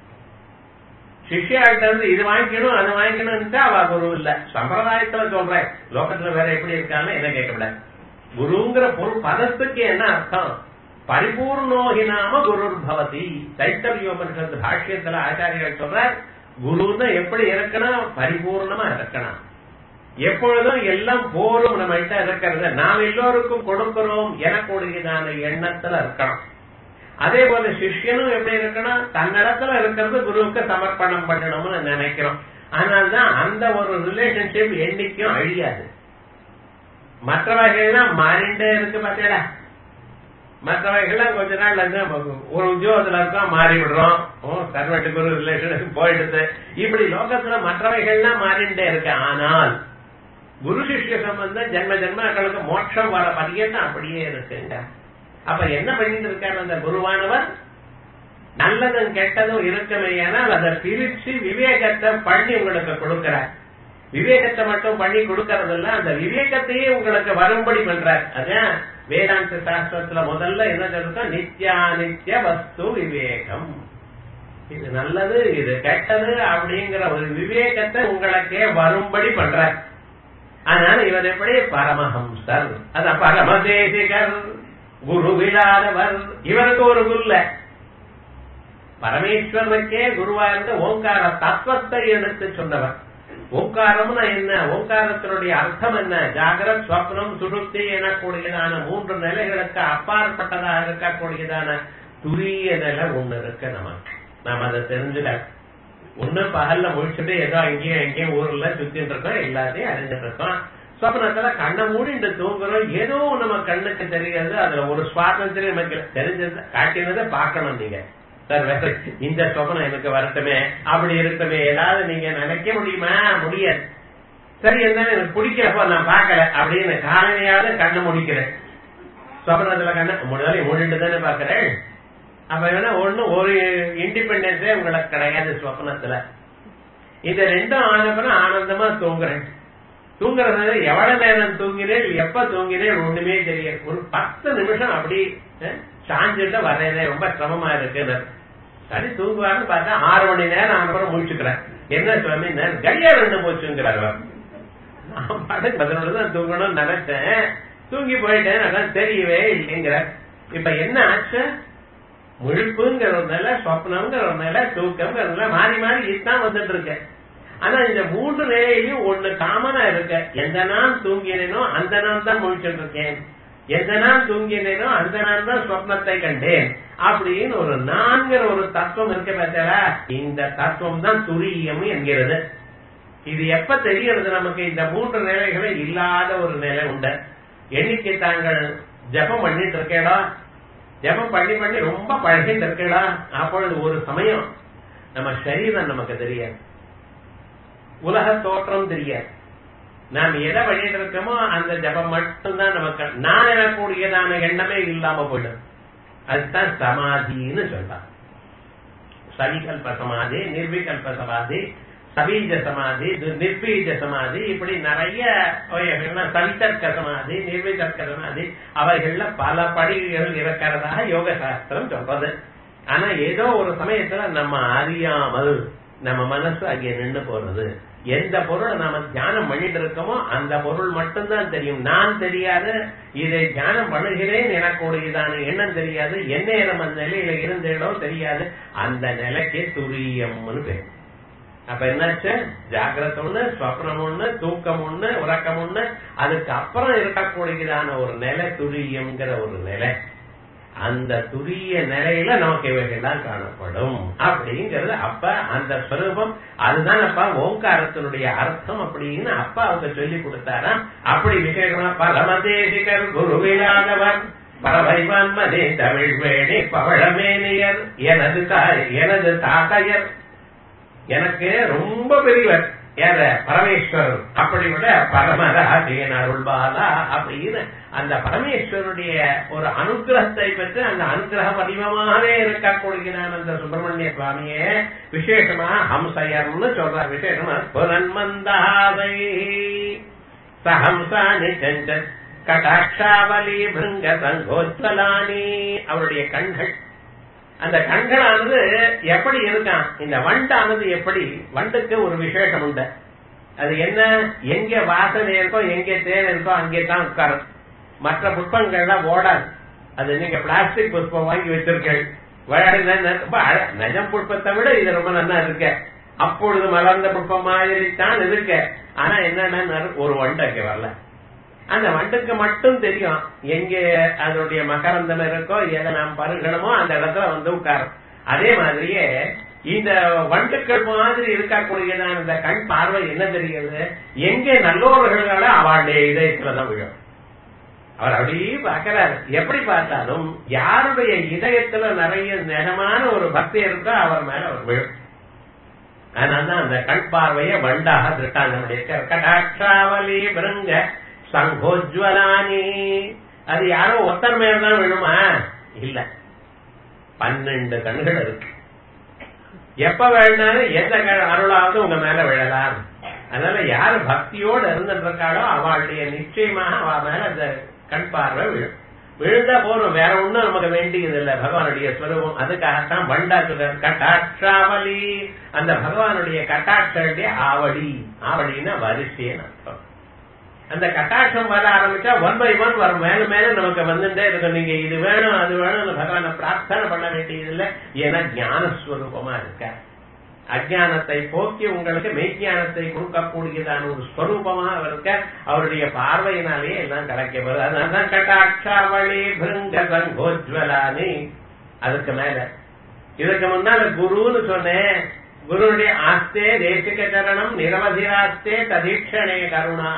சிஷ்யாட்ட இருந்து இது வாங்கிக்கணும் அது வாங்கிக்கணும் அவ குரு இல்ல சம்பிரதாயத்துல சொல்றேன் லோகத்துல வேற எப்படி இருக்கான்னு என்ன கேட்கக்கூடாது குருங்கிற பொருள் பதத்துக்கு என்ன அர்த்தம் பரிபூர்ணோகி நாம குருர் பவதி தைத்தரியோபனிஷத்து பாஷ்யத்துல ஆச்சாரியர்கள் சொல்ற குருன்னு எப்படி இருக்கணும் பரிபூர்ணமா இருக்கணும் எப்பொழுதும் எல்லாம் போரும் நம்ம கிட்ட இருக்கிறது நாம் எல்லோருக்கும் கொடுக்கிறோம் எனக்கூடியதான எண்ணத்துல இருக்கணும் அதே போல சிஷ்யனும் எப்படி இருக்கணும் தன்னிடத்துல இருக்கிறது குருவுக்கு சமர்ப்பணம் பண்ணணும்னு நினைக்கிறோம் அதனால்தான் அந்த ஒரு ரிலேஷன்ஷிப் என்னைக்கும் அழியாது மற்ற வகைகள்லாம் மாறிண்டே இருக்கு பாத்தீங்களா மற்ற வகைகள்லாம் கொஞ்ச நாள் வந்து ஒரு உத்தியோகத்துல இருக்கோம் மாறி விடுறோம் சர்வெட்டுக்கு ஒரு ரிலேஷனுக்கு போயிடுது இப்படி லோகத்துல மற்றவைகள்லாம் மாறிண்டே இருக்கு ஆனால் குரு சிஷ்ய சம்பந்தம் ஜென்ம ஜென்மாக்களுக்கு மோட்சம் வர பரியத்தான் அப்படியே இருக்குங்க அப்ப என்ன பண்ணிட்டு இருக்காரு அந்த குருவானவர் நல்லதும் கெட்டதும் இருக்குமே ஆனால் அதை பிரிச்சு விவேகத்தை பண்ணி உங்களுக்கு கொடுக்கிறார் விவேகத்தை மட்டும் பண்ணி கொடுக்கறது இல்ல அந்த விவேகத்தையே உங்களுக்கு வரும்படி பண்றார் அதான் வேதாந்த சாஸ்திரத்துல முதல்ல என்ன சொல்றோம் நித்யானித்ய வஸ்து விவேகம் இது நல்லது இது கெட்டது அப்படிங்கிற ஒரு விவேகத்தை உங்களுக்கே வரும்படி பண்றார் அதனால இவர் எப்படி பரமஹம்சர் அத பரமதேசிகர் குரு விழாதவர் இவருக்கு ஒரு குருல பரமேஸ்வரனுக்கே குருவா இருந்து ஓங்கார தத்துவத்தை எடுத்து சொன்னவர் ஓங்காரம்னா என்ன ஓங்காரத்தினுடைய அர்த்தம் என்ன ஜாகிரத் ஸ்வப்னம் சுடுப்தி எனக்கூடியதான மூன்று நிலைகளுக்கு அப்பாற்பட்டதாக இருக்கக்கூடியதான துரிய நிலை ஒண்ணு இருக்கு நமக்கு நாம அதை தெரிஞ்சுக்க ஒண்ணு பகல்ல முடிச்சுட்டு ஏதோ அங்கேயும் அங்கேயும் ஊர்ல சுத்திட்டு இருக்கோம் எல்லாத்தையும் அறிஞ்சிட்டு இருக்கோம் சொப்னத்துல கண்ணை மூடிட்டு தூங்குறோம் ஏதோ நம்ம கண்ணுக்கு தெரியாது அதுல ஒரு சுவாதந்திரம் நமக்கு தெரிஞ்சது காட்டினதை பார்க்கணும் நீங்க சார் வேற இந்த சொப்பனம் எனக்கு வரட்டுமே அப்படி இருக்கட்டுமே ஏதாவது நீங்க நினைக்க முடியுமா முடியாது சரி என்ன எனக்கு பிடிக்கிறப்ப நான் பார்க்கல அப்படின்னு காலையாவது கண்ணை முடிக்கிறேன் சொப்பனத்துல கண்ணை முதல்ல மூடிட்டு தானே பாக்குறேன் அப்ப என்ன ஒண்ணு ஒரு இண்டிபெண்டன்ஸே உங்களுக்கு கிடையாது சொப்னத்துல இது ரெண்டும் ஆனப்பறம் ஆனந்தமா தூங்குறேன் தூங்குறது எவ்வளவு நேரம் தூங்கினேன் எப்ப தூங்கினேன் ஒண்ணுமே தெரியாது ஒரு பத்து நிமிஷம் அப்படி சாஞ்சிட்டு வர்றதே ரொம்ப சிரமமா இருக்கு சரி தூங்குவாருன்னு பார்த்தா ஆறு மணி நேரம் ஆனப்புறம் முடிச்சுக்கிறேன் என்ன சுவாமி கடியா ரெண்டு போச்சுங்கிறார் நான் பாட்டுக்கு பதினொன்று தான் தூங்கணும்னு நினைச்சேன் தூங்கி போயிட்டேன் அதான் தெரியவே இல்லைங்கிற இப்ப என்ன ஆச்சு முழிப்புங்கிற ஒரு நிலை சொப்னம்ங்கிற ஒரு நிலை தூக்கம்ங்கிற நிலை மாறி மாறி இதுதான் வந்துட்டு இருக்கேன் ஆனா இந்த மூன்று நிலையிலையும் ஒண்ணு காமனா இருக்க எந்த நான் தூங்கினேனோ அந்த நான் தான் முழிச்சுட்டு இருக்கேன் எந்த நான் தூங்கினேனோ அந்த நான் தான் சொப்னத்தை கண்டேன் அப்படின்னு ஒரு நான்கிற ஒரு தத்துவம் இருக்க பார்த்தா இந்த தத்துவம் தான் துரியம் என்கிறது இது எப்ப தெரியறது நமக்கு இந்த மூன்று நிலைகளை இல்லாத ஒரு நிலை உண்டு எண்ணிக்கை தாங்கள் ஜபம் பண்ணிட்டு இருக்கேடா ஜபம் பண்ணி பண்ணி ரொம்ப பழகிட்டு இருக்கேடா அப்பொழுது ஒரு சமயம் நம்ம சரீரம் நமக்கு தெரியாது உலக தோற்றம் தெரியாது நாம் எதை பண்ணிட்டு இருக்கோமோ அந்த ஜபம் மட்டும்தான் நமக்கு நான் எனக்கூடியதான எண்ணமே இல்லாம போயிடும் அதுதான் சமாதின்னு சொல்றான் சவிகல்ப சமாதி நிர்விகல்ப சமாதி சபீஜ சமாதி நிர்பீஜ சமாதி இப்படி நிறைய சவிதர்க்க சமாதி நிர்விதர்க்க சமாதி அவைகள்ல பல படிகள் இருக்கிறதாக யோக சாஸ்திரம் சொல்றது ஆனா ஏதோ ஒரு சமயத்துல நம்ம அறியாமல் நம்ம மனசு அங்கே நின்று போறது எந்த பொருளை நாம தியானம் பண்ணிட்டு இருக்கோமோ அந்த பொருள் மட்டும்தான் தெரியும் நான் தெரியாது இதை தியானம் பண்ணுகிறேன் எனக்குடையதான எண்ணம் தெரியாது என்ன நம்ம அந்த நிலையில இருந்தேனோ தெரியாது அந்த நிலைக்கு துரியம்னு பேர் அப்ப என்னாச்சு ஜாகிரத ஒண்ணு ஸ்வப்னம் ஒண்ணு தூக்கம் ஒண்ணு உறக்கம் ஒண்ணு அதுக்கு அப்புறம் இருக்கக்கூடியதான ஒரு நிலை துரியம்ங்கிற ஒரு நிலை அந்த துரிய நிலையில நமக்கு இவைகள்லாம் காணப்படும் அப்படிங்கிறது அப்ப அந்த ஸ்வரூபம் அதுதான் அப்பா ஓங்காரத்தினுடைய அர்த்தம் அப்படின்னு அப்பா அவங்க சொல்லி கொடுத்தாராம் அப்படி விசேஷமா பரமதேசிகர் குருவிலாதவர் பரவைவான் மதே தமிழ் வேணி பவழமேனியர் எனது தாய் எனது தாத்தையர் எனக்கு ரொம்ப பெரியவர் யார பரமேஸ்வரர் அப்படிப்பட்ட பரமராஜன் அருள்பாலா அப்படின்னு அந்த பரமேஸ்வருடைய ஒரு அனுகிரகத்தை பெற்று அந்த அனுகிரக வடிவமாகவே இருக்கக்கூடியதான் அந்த சுப்பிரமணிய சுவாமியே விசேஷமா ஹம்சயர்னு சொல்றார் விசேஷமா புரன்மந்தாவை சஹம்சானி செஞ்ச கடாட்சாவலி பிருங்க சங்கோத்வலானி அவருடைய கண்கள் அந்த கண்களானது எப்படி இருக்கான் இந்த வண்டானது எப்படி வண்டுக்கு ஒரு விசேஷம் உண்டு அது என்ன எங்க வாசனை இருக்கோ எங்க தேன் இருக்கோ அங்கே தான் உட்காரும் மற்ற புஷ்பங்கள்லாம் ஓடாது அது நீங்க பிளாஸ்டிக் புஷ்பம் வாங்கி வச்சிருக்கீங்க நஜம் புஷ்பத்தை விட இது ரொம்ப நல்லா இருக்க அப்பொழுது மலர்ந்த புஷ்பம் மாதிரி தான் இருக்க ஆனா என்னன்னா ஒரு வண்டு அங்க வரல அந்த வண்டுக்கு மட்டும் தெரியும் எங்க அதனுடைய மகரந்தம் இருக்கோ எதை நாம் பருகணுமோ அந்த இடத்துல வந்து உட்காரும் அதே மாதிரியே இந்த வண்டுக்கள் மாதிரி இருக்கக்கூடியதான இந்த கண் பார்வை என்ன தெரியுது எங்கே நல்லோர்களால அவளுடைய இதயத்துலதான் விழும் அவர் அப்படியே பார்க்கிறாரு எப்படி பார்த்தாலும் யாருடைய இதயத்துல நிறைய நிஜமான ஒரு பக்தி இருக்கோ அவர் மேல அவர் விழும் அதனால்தான் அந்த கண் பார்வைய வண்டாக திருட்டாங்கம் கடாட்சாவலி பிருங்க சங்கோஜ்வலானி அது யாரோ ஒத்தர் மேல தான் விழுமா இல்ல பன்னெண்டு கண்கள் இருக்கு எப்ப வேணாலும் எந்த அருளாவது உங்க மேல விழலாம் அதனால யாரு பக்தியோடு இருந்துட்டு இருக்காளோ அவளுடைய நிச்சயமாக அவ மேல அந்த கண் பார்வை விழும் விழுந்தா போறோம் வேற ஒண்ணும் நமக்கு வேண்டியது இல்ல பகவானுடைய ஸ்வரூபம் அதுக்காகத்தான் வண்டா சொல்றார் கட்டாட்சாவலி அந்த பகவானுடைய கட்டாட்சடைய ஆவடி ஆவடின்னா வரிசைன்னு அர்த்தம் அந்த கட்டாட்சம் வர ஆரம்பிச்சா ஒன் பை ஒன் வரும் மேல மேல நமக்கு வந்துட்டே இருக்கும் நீங்க இது வேணும் அது வேணும் பகவான பிரார்த்தனை பண்ண வேண்டியது இல்லை ஏன்னா ஞானஸ்வரூபமா இருக்க அஜானத்தை போக்கி உங்களுக்கு மெய்ஞானத்தை கொடுக்கக்கூடியதான ஒரு ஸ்வரூபமா இருக்க அவருடைய பார்வையினாலேயே எல்லாம் கிடைக்கப்படுது அதனால்தான் கட்டாட்சாவளி பிருங்க சங்கோஜ்வலானி அதுக்கு மேல இதுக்கு முன்னால குருன்னு சொன்னேன் குருடைய ஆஸ்தே தேசிக சரணம் நிரவதிராஸ்தே ததீட்சணே கருணா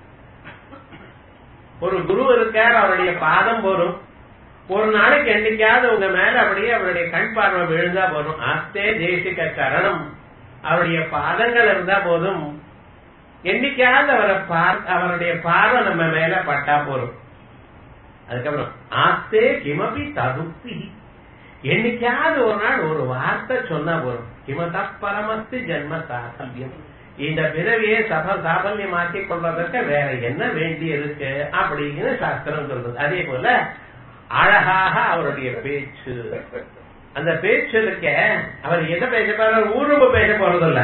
ஒரு குரு இருக்கார் அவருடைய பாதம் போரும் ஒரு நாளைக்கு என்னைக்காவது உங்க மேல அப்படியே அவருடைய கண் பார்வை விழுந்தா போதும் ஆஸ்தே தேசிக சரணம் அவருடைய பாதங்கள் இருந்தா போதும் என்னைக்காவது அவரை பார் அவருடைய பார்வை நம்ம மேல பட்டா போறோம் அதுக்கப்புறம் ஆஸ்தே கிமபி ததுக்தி என்னைக்காவது ஒரு நாள் ஒரு வார்த்தை சொன்னா போறோம் கிமதா பரமஸ்தி ஜென்ம சாசல்யம் இந்த பிறவியை சப சாபல்யமாக்கி கொள்வதற்கு வேற என்ன வேண்டி இருக்கு அப்படின்னு சாஸ்திரம் சொல்றது அதே போல அழகாக அவருடைய பேச்சு அந்த பேச்சு இருக்க அவர் என்ன பேச போறார் ஊரும்பு பேச போறதில்ல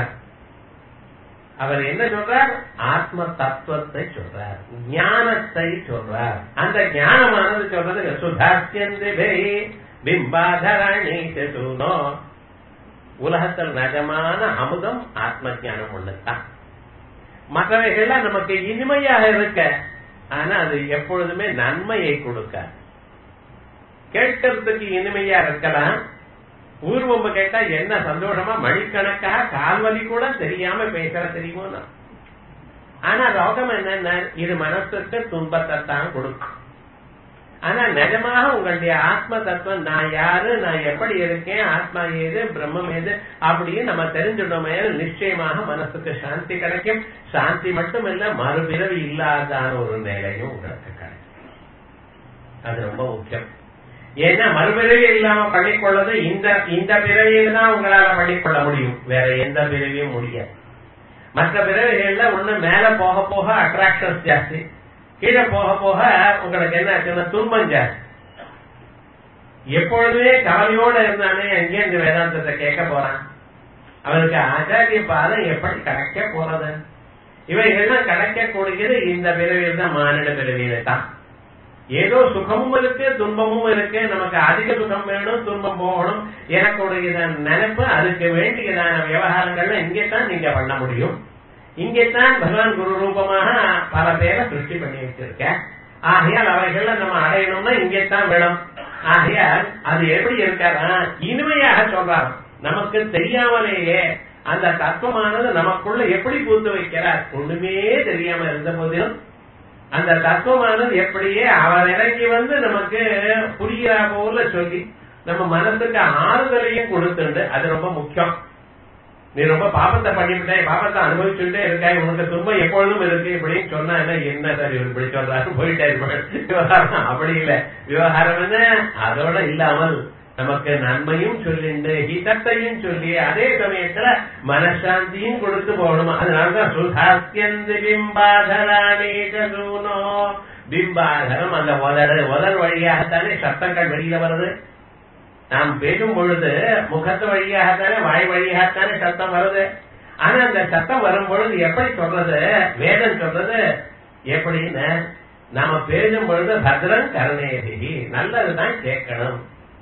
அவர் என்ன சொல்றார் ஆத்ம தத்துவத்தை சொல்றார் ஞானத்தை சொல்றார் அந்த ஞானமானது சொல்றது சுதாசியந்தே பிம்பாதரணி சுனோ உலகத்தில் நிஜமான அமுதம் ஆத்ம ஜானம் ஒண்ணுதான் மற்றவைகள்லாம் நமக்கு இனிமையாக இருக்க ஆனா அது எப்பொழுதுமே நன்மையை கொடுக்க கேட்கறதுக்கு இனிமையா இருக்கலாம் ஊர்வம்பு கேட்டா என்ன சந்தோஷமா மணிக்கணக்காக கால்வலி கூட தெரியாம பேசுற தெரியுமோ ஆனா ரோகம் என்னன்னா இது மனசுக்கு துன்பத்தை தான் கொடுக்கும் ஆனா நிஜமாக உங்களுடைய ஆத்ம தத்துவம் நான் யாரு நான் எப்படி இருக்கேன் ஆத்மா ஏது பிரம்மம் ஏது அப்படின்னு நம்ம தெரிஞ்சுட்டோமே நிச்சயமாக மனசுக்கு சாந்தி கிடைக்கும் சாந்தி மட்டும் இல்ல மறுபிறவி இல்லாதான ஒரு நிலையும் உங்களுக்கு கிடைக்கும் அது ரொம்ப முக்கியம் ஏன்னா மறுபிறவி இல்லாம பண்ணிக்கொள்ளது இந்த இந்த பிறவியில தான் உங்களால பண்ணிக்கொள்ள முடியும் வேற எந்த பிறவியும் முடியாது மற்ற பிறவிகள்ல ஒண்ணு மேல போக போக அட்ராக்ஷன்ஸ் ஜாஸ்தி கீழே போக போக உங்களுக்கு என்ன ஆச்சுன்னா துன்பம் ஜாஸ்தி எப்பொழுதுமே கவலையோட இருந்தானே அங்கே இந்த வேதாந்தத்தை கேட்க போறான் அவனுக்கு ஆச்சாரிய பாதம் எப்படி கிடைக்க போறது இவைகள்லாம் கிடைக்கக்கூடியது இந்த பிறவியில் தான் மானிட பிறவியில தான் ஏதோ சுகமும் இருக்கு துன்பமும் இருக்கு நமக்கு அதிக சுகம் வேணும் துன்பம் போகணும் எனக்குடைய நினைப்பு அதுக்கு வேண்டியதான விவகாரங்கள்ல இங்கே தான் நீங்க பண்ண முடியும் இங்கேத்தான் பகவான் குரு ரூபமாக பல பேரை சிருஷ்டி பண்ணி வச்சிருக்க ஆகையால் அவைகள்ல நம்ம அடையணும்னா இங்கேத்தான் வேணும் ஆகையால் அது எப்படி இருக்காரா இனிமையாக சொல்றாரு நமக்கு தெரியாமலேயே அந்த தத்துவமானது நமக்குள்ள எப்படி பூத்து வைக்கிறார் ஒண்ணுமே தெரியாம இருந்த போதிலும் அந்த தத்துவமானது எப்படியே அவர் இறங்கி வந்து நமக்கு புரிகிற போல சொல்லி நம்ம மனசுக்கு ஆறுதலையும் கொடுத்துண்டு அது ரொம்ப முக்கியம் நீ ரொம்ப பாபத்தை பண்ணிவிட்டே பாபத்தை அனுபவிச்சுட்டே இருக்காய் உனக்கு துன்பம் எப்பொழுதும் இருக்கு இப்படின்னு சொன்னா என்ன சார் இவர் இப்படி சொல்றாரு போயிட்டே விவகாரம் அப்படி இல்ல விவகாரம் என்ன அதோட இல்லாமல் நமக்கு நன்மையும் சொல்லிண்டு ஹிதத்தையும் சொல்லி அதே சமயத்துல மனசாந்தியும் கொடுத்து போகணும் அதனாலதான் சுதாஸ்யந்து பிம்பாதரானேகூனோ பிம்பாதரம் அந்த உதறு உதர் வழியாகத்தானே சத்தங்கள் வெளியில வருது நாம் பேசும் பொழுது முகத்து வழியாகத்தானே வாய் வழியாகத்தானே சத்தம் வருது ஆனா அந்த சத்தம் வரும் பொழுது எப்படி சொல்றது வேதம் சொல்றது எப்படின்னு நாம பேசும் பொழுது பத்ரன் கருணேதி நல்லதுதான் கேட்கணும்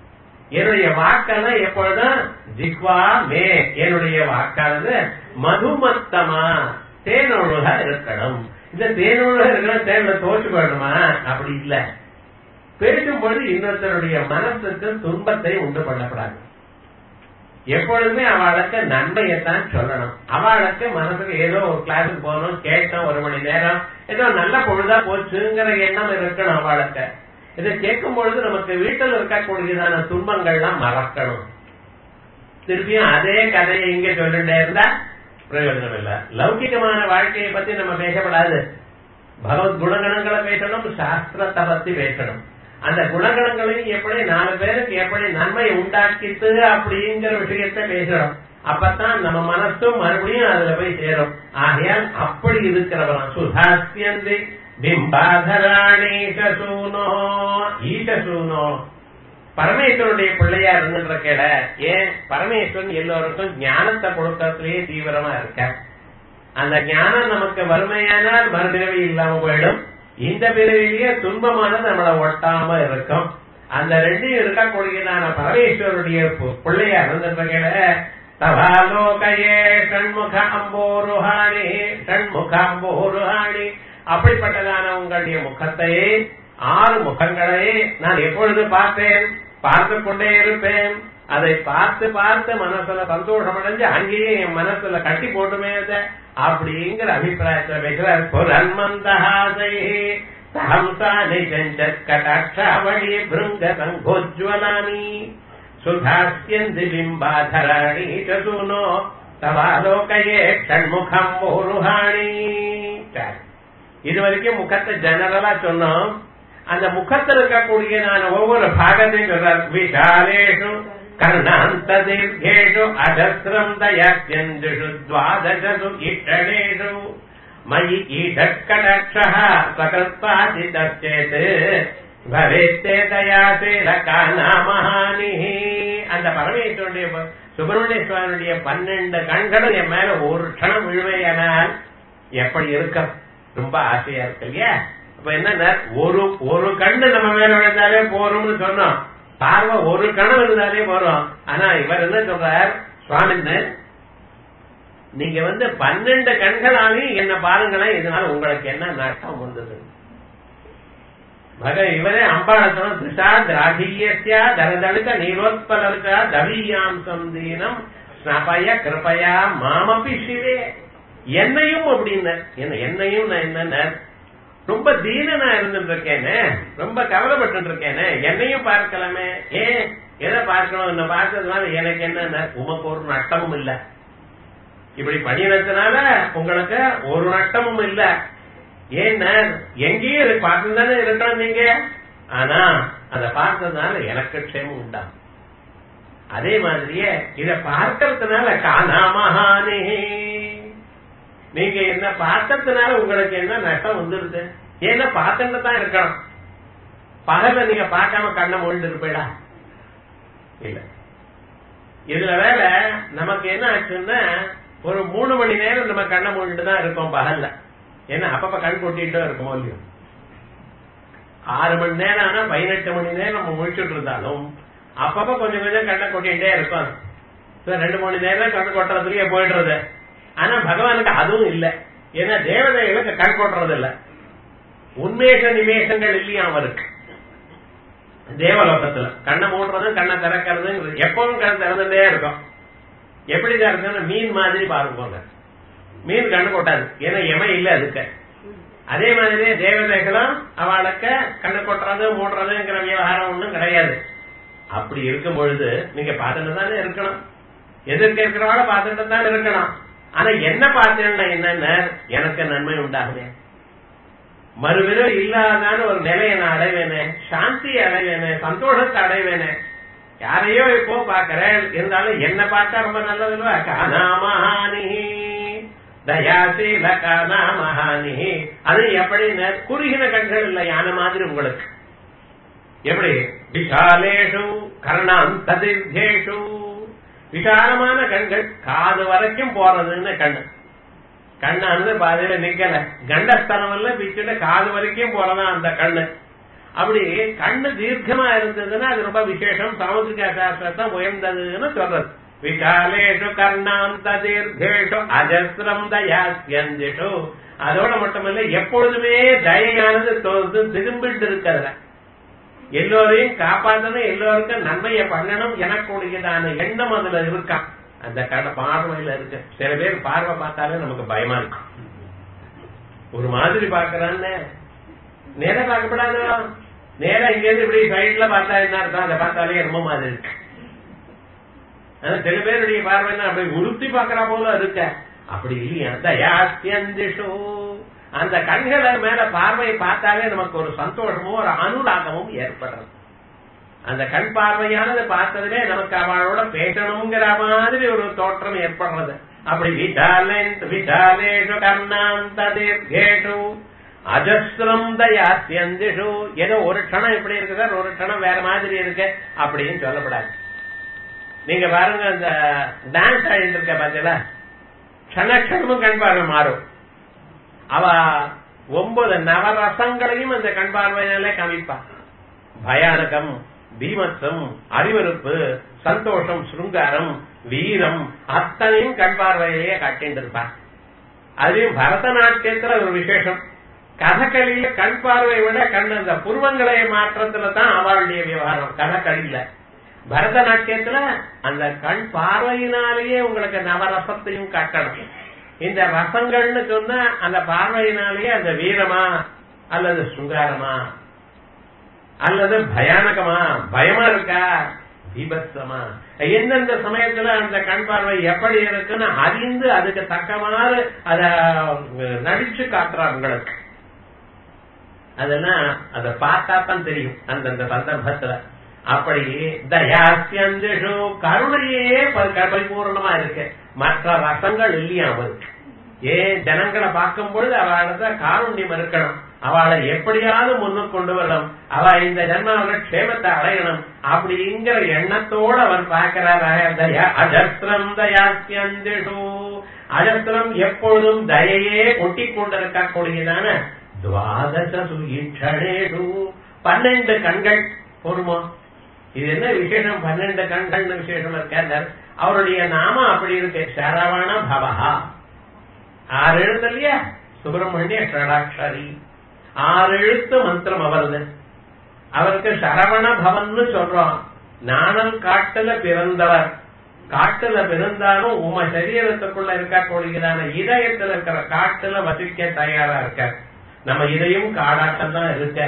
என்னுடைய வாக்கெல்லாம் எப்பொழுதும் ஜிக்வா மே என்னுடைய வாக்கானது மதுமத்தமா தேனொழுகா இருக்கணும் இந்த தேனொழுகா இருக்கணும் தேன்ல தோற்று போயிடுமா அப்படி இல்ல பேசும் பொழுது இன்னொருத்தருடைய மனசுக்கு துன்பத்தை உண்டு பண்ணப்படாது எப்பொழுதுமே அவளுக்கு நன்மையைத்தான் சொல்லணும் அவளுக்கு மனசுக்கு ஏதோ ஒரு கிளாஸுக்கு போகணும் கேட்டோம் ஒரு மணி நேரம் ஏதோ நல்ல பொழுதா போச்சுங்கிற எண்ணம் இருக்கணும் அவளுக்கு இதை கேட்கும் பொழுது நமக்கு வீட்டில் இருக்கக்கூடியதான துன்பங்கள்லாம் மறக்கணும் திருப்பியும் அதே கதையை இங்க சொல்லிட்டே இருந்தா பிரயோஜனம் இல்ல லௌகிகமான வாழ்க்கையை பத்தி நம்ம பேசப்படாது பகவத் குணகணங்களை பேசணும் சாஸ்திரத்தை பத்தி பேசணும் அந்த குணகணங்களையும் எப்படி நாலு பேருக்கு எப்படி நன்மை உண்டாக்கிட்டு அப்படிங்கிற விஷயத்த பேசணும் அப்பதான் நம்ம மனசும் மறுபடியும் அதுல போய் சேரும் ஆகையால் அப்படி இருக்கிறவன் சுதாசியந்தி பிம்பாதராணி ஈசசூனோ ஈசசூனோ பரமேஸ்வரனுடைய பிள்ளையா இருந்துன்ற கேட ஏன் பரமேஸ்வரன் எல்லோருக்கும் ஞானத்தை கொடுக்கறதுலயே தீவிரமா இருக்க அந்த ஞானம் நமக்கு வறுமையானால் மறுபிறவி இல்லாம போயிடும் இந்த பிறவிலேயே துன்பமானது நம்மளை ஒட்டாம இருக்கும் அந்த ரெண்டையும் இருக்கக்கூடியதான பரமேஸ்வருடைய பிள்ளையா இருந்துன்ற கேட தவாலோகையே ஷண்முக அம்போருஹாணி ஷண்முக அம்போருஹாணி அப்படிப்பட்டதான உங்களுடைய முகத்தையே ஆறு முகங்களை நான் எப்பொழுது பார்த்தேன் பார்த்து கொண்டே இருப்பேன் அதை பார்த்து பார்த்து மனசுல சந்தோஷம் அடைஞ்சு அங்கேயே என் மனசுல கட்டி போட்டுமே அப்படிங்கிற அபிப்பிராயத்துல பேசுறார் புரன்மந்தஹாசை சஹம்சானி கட்டாட்சாவளி பிருங்க சங்கோஜ்வலானி சுதாஸ்யந்தி பிம்பாதராணி சூனோ தவாலோகையே ஷண்முகம் போருஹாணி இது வரைக்கும் முகத்தை ஜெனரலா சொன்னோம் அந்த முகத்தில் இருக்கக்கூடிய நான் ஒவ்வொரு பாகத்தையும் சொல்றார் விஷாலேஷு கர்ணாந்த தீர்கேஷு அஜஸ்ரம் தயாத்யந்துஷு துவாதசு இஷணேஷு மயி ஈடக்கடாட்சா சகல்பாதிதச்சேத் பவேத்தே தயாசேல காணாமஹானி அந்த பரமேஸ்வருடைய சுப்பிரமணிய சுவாமியுடைய பன்னெண்டு கண்களும் என் மேல ஒரு க்ஷணம் விழுவையானால் எப்படி இருக்கும் ரொம்ப ஆசையா இருக்கு இல்லையா அப்ப என்ன ஒரு ஒரு கண்ணு நம்ம மேல விழுந்தாலே போறோம்னு சொன்னோம் பார்வை ஒரு கணம் இருந்தாலே போறோம் ஆனா இவர் என்ன சொல்றார் சுவாமின்னு நீங்க வந்து பன்னெண்டு கண்களாலையும் என்ன பாருங்களேன் இதனால உங்களுக்கு என்ன நஷ்டம் வந்தது மக இவரே அம்பாளத்தனம் திருஷா திராகியஸ்யா தரதளித நீரோத்பலர்கா தவியாம் சந்தீனம் ஸ்னபய கிருபயா மாமபி சிவே என்னையும் அப்படின்னு என்ன என்னையும் நான் என்னென்ன ரொம்ப தீனனா இருந்துட்டு இருக்கேனே ரொம்ப கவலைப்பட்டு இருக்கேனே என்னையும் பார்க்கலாமே ஏன் எதை பார்க்கணும் என்ன பார்த்ததுனால எனக்கு என்ன உமக்கு ஒரு நட்டமும் இல்ல இப்படி பண்ணினதுனால உங்களுக்கு ஒரு நட்டமும் இல்ல ஏன்னா எங்கேயும் பார்த்து தானே இருக்கிறோம் நீங்க ஆனா அதை பார்த்ததுனால எனக்கு க்ஷேமம் உண்டா அதே மாதிரியே இத பார்க்கறதுனால காணாமஹானே நீங்க என்ன பார்த்ததுனால உங்களுக்கு என்ன நஷ்டம் வந்துருது ஏன்னா பார்த்துட்டு தான் இருக்கணும் பகல நீங்க பார்க்காம கண்ணை மூழ்கிட்டு இருப்பேடா இல்ல இதுல வேற நமக்கு என்ன ஆச்சுன்னா ஒரு மூணு மணி நேரம் நம்ம கண்ணை மூழ்கிட்டு தான் இருக்கோம் பகல்ல ஏன்னா அப்பப்ப கண் கொட்டிட்டு இருக்கோம் இல்லையோ ஆறு மணி நேரம் ஆனா பதினெட்டு மணி நேரம் நம்ம முழிச்சுட்டு இருந்தாலும் அப்பப்ப கொஞ்சம் கொஞ்சம் கண்ணை கொட்டிட்டே இருக்கும் ரெண்டு மணி நேரம் கண்ணு கொட்டுறதுலயே போயிடுறது ஆனா பகவானுக்கு அதுவும் இல்ல ஏன்னா தேவதைகளுக்கு கண் கொட்டுறது இல்ல உண்மேஷ நிமேஷங்கள் இல்லையா அவருக்கு தேவலோகத்துல கண்ணை மூடுறதும் கண்ணை திறக்கிறது எப்பவும் கண் திறந்துட்டே இருக்கும் எப்படி திறந்தோம்னா மீன் மாதிரி பாருங்க மீன் கண்ணு கொட்டாது ஏன்னா எம இல்ல அதுக்கு அதே மாதிரியே தேவதைகளும் அவளுக்கு கண்ணு கொட்டுறது மூடுறதுங்கிற விவகாரம் ஒண்ணும் கிடையாது அப்படி இருக்கும் பொழுது நீங்க பார்த்துட்டு தானே இருக்கணும் எதிர்க்க இருக்கிறவாட பார்த்துட்டு தான் இருக்கணும் ஆனா என்ன பார்த்தேன்னா என்னன்னா எனக்கு நன்மை உண்டாகுதே மறுவிரம் இல்லாதான ஒரு நிலையை நான் அடைவேனே சாந்தியை அடைவேனே சந்தோஷத்தை அடைவேனே யாரையோ இப்போ பாக்குறேன் இருந்தாலும் என்ன பார்த்தா ரொம்ப நல்லது இல்லவா காணாமஹானி தயாசீல காணாமஹானி அது எப்படி குறுகின கண்கள் இல்ல யானை மாதிரி உங்களுக்கு எப்படி விஷாலேஷு கர்ணாந்த தீர்கேஷு விசாலமான கண்கள் காது வரைக்கும் போறதுன்னு கண்ணு கண்ணு வந்து பாதையில நிக்கல கண்டஸ்தலம் எல்லாம் பிச்சுட்டு காது வரைக்கும் போறதான் அந்த கண்ணு அப்படி கண்ணு தீர்க்கமா இருந்ததுன்னா அது ரொம்ப விசேஷம் சாமுதிரிகா சாஸ்திரத்தான் உயர்ந்ததுன்னு சொல்றது விசாலேஷு கர்ணாந்த தீர்க்கேஷு அஜஸ்ரம் தயாஸ்யந்திஷு அதோட மட்டுமல்ல எப்பொழுதுமே தயையானது திரும்பிட்டு இருக்கிறத எல்லோரையும் காப்பாற்றணும் எல்லோருக்கும் நன்மையை பண்ணணும் எனக்குடையதான எண்ணம் அதுல இருக்கான் அந்த கடை பார்வையில இருக்கு சில பேர் பார்வை பார்த்தாலே நமக்கு பயமா இருக்கு ஒரு மாதிரி பாக்குறான்னு நேரா பார்க்கப்படாதோ நேரா இங்க இருந்து இப்படி சைட்ல பார்த்தா என்ன அர்த்தம் அதை பார்த்தாலே ரொம்ப மாதிரி இருக்கு ஆனா சில பேருடைய பார்வை அப்படி உறுத்தி பாக்குறா போல இருக்க அப்படி இல்லையா தயாஸ்யந்திஷோ அந்த கண்களை மேல பார்வையை பார்த்தாலே நமக்கு ஒரு சந்தோஷமும் ஒரு அனுராகமும் ஏற்படுறது அந்த கண் பார்வையானது பார்த்ததுமே நமக்கு அவளோட பேசணுங்கிற மாதிரி ஒரு தோற்றம் ஏற்படுறது அப்படி விசாலேந்து விசாலேஷு கர்ணாந்த தீர்கேஷு அஜஸ்ரம் தயாசியந்திஷு ஏதோ ஒரு க்ஷணம் இப்படி இருக்கு சார் ஒரு க்ஷணம் வேற மாதிரி இருக்கு அப்படின்னு சொல்லப்படாது நீங்க பாருங்க அந்த டான்ஸ் ஆடிட்டு இருக்க பாத்தீங்களா க்ஷணக்ஷணமும் கண் பார்வை மாறும் அவ ஒன்பது நவரசங்களையும் அந்த கண் பார்வையினாலே காமிப்பா பயானகம் பீமத்சம் அறிவறுப்பு சந்தோஷம் சுருங்காரம் வீரம் அத்தனையும் கண் பார்வையிலேயே காட்டிட்டு இருப்பா அதுலயும் பரதநாட்டியத்துல ஒரு விசேஷம் கதகளியில கண் பார்வையை விட கண் அந்த புருவங்களை மாற்றத்துல தான் அவளுடைய விவகாரம் கதகளியில பரதநாட்டியத்துல அந்த கண் பார்வையினாலேயே உங்களுக்கு நவரசத்தையும் காட்டணும் இந்த ரசங்கள்னு சொன்னா அந்த பார்வையினாலேயே அந்த வீரமா அல்லது சுங்காரமா அல்லது பயானகமா பயமா இருக்கா விபத்சமா எந்தெந்த சமயத்துல அந்த கண் பார்வை எப்படி இருக்குன்னு அறிந்து அதுக்கு தக்கமாறு அத நடிச்சு காட்டுறா உங்களுக்கு அதெல்லாம் அதை பார்த்தா தான் தெரியும் அந்தந்த சந்தர்ப்பத்துல அப்படி தயாசியஞ்சு கருணையே பரிபூர்ணமா இருக்கு மற்ற ரசங்கள் இல்லையா அவருக்கு ஏன் ஜனங்களை பார்க்கும் பொழுது அவளோட காருண்யம் இருக்கணும் அவளை எப்படியாவது முன்னுக்கு கொண்டு வரணும் அவ இந்த ஜன்மாவில க்ஷேமத்தை அடையணும் அப்படிங்கிற எண்ணத்தோட அவர் பார்க்கிறார் அஜஸ்திரம் தயாசியஞ்சு அஜஸ்திரம் எப்பொழுதும் தயையே ஒட்டி கொண்டிருக்கக்கூடியதான துவாதச சுயிஷேஷு பன்னெண்டு கண்கள் போருமா இது என்ன விசேஷம் பன்னெண்டு கண்கள்னு விசேஷம் இருக்கார் அவருடைய நாமம் அப்படி இருக்கு சரவண பவஹா ஆறு எழுத்து இல்லையா சுப்பிரமணிய ஷடாட்சரி ஆறு எழுத்து மந்திரம் அவரது அவருக்கு சரவண பவன்னு சொல்றோம் நாணல் காட்டுல பிறந்தவர் காட்டுல பிறந்தாலும் உம சரீரத்துக்குள்ள இருக்கக்கூடியதான இதயத்துல இருக்கிற காட்டுல வசிக்க தயாரா இருக்க நம்ம இதயம் காடாட்டம் தான் இருக்க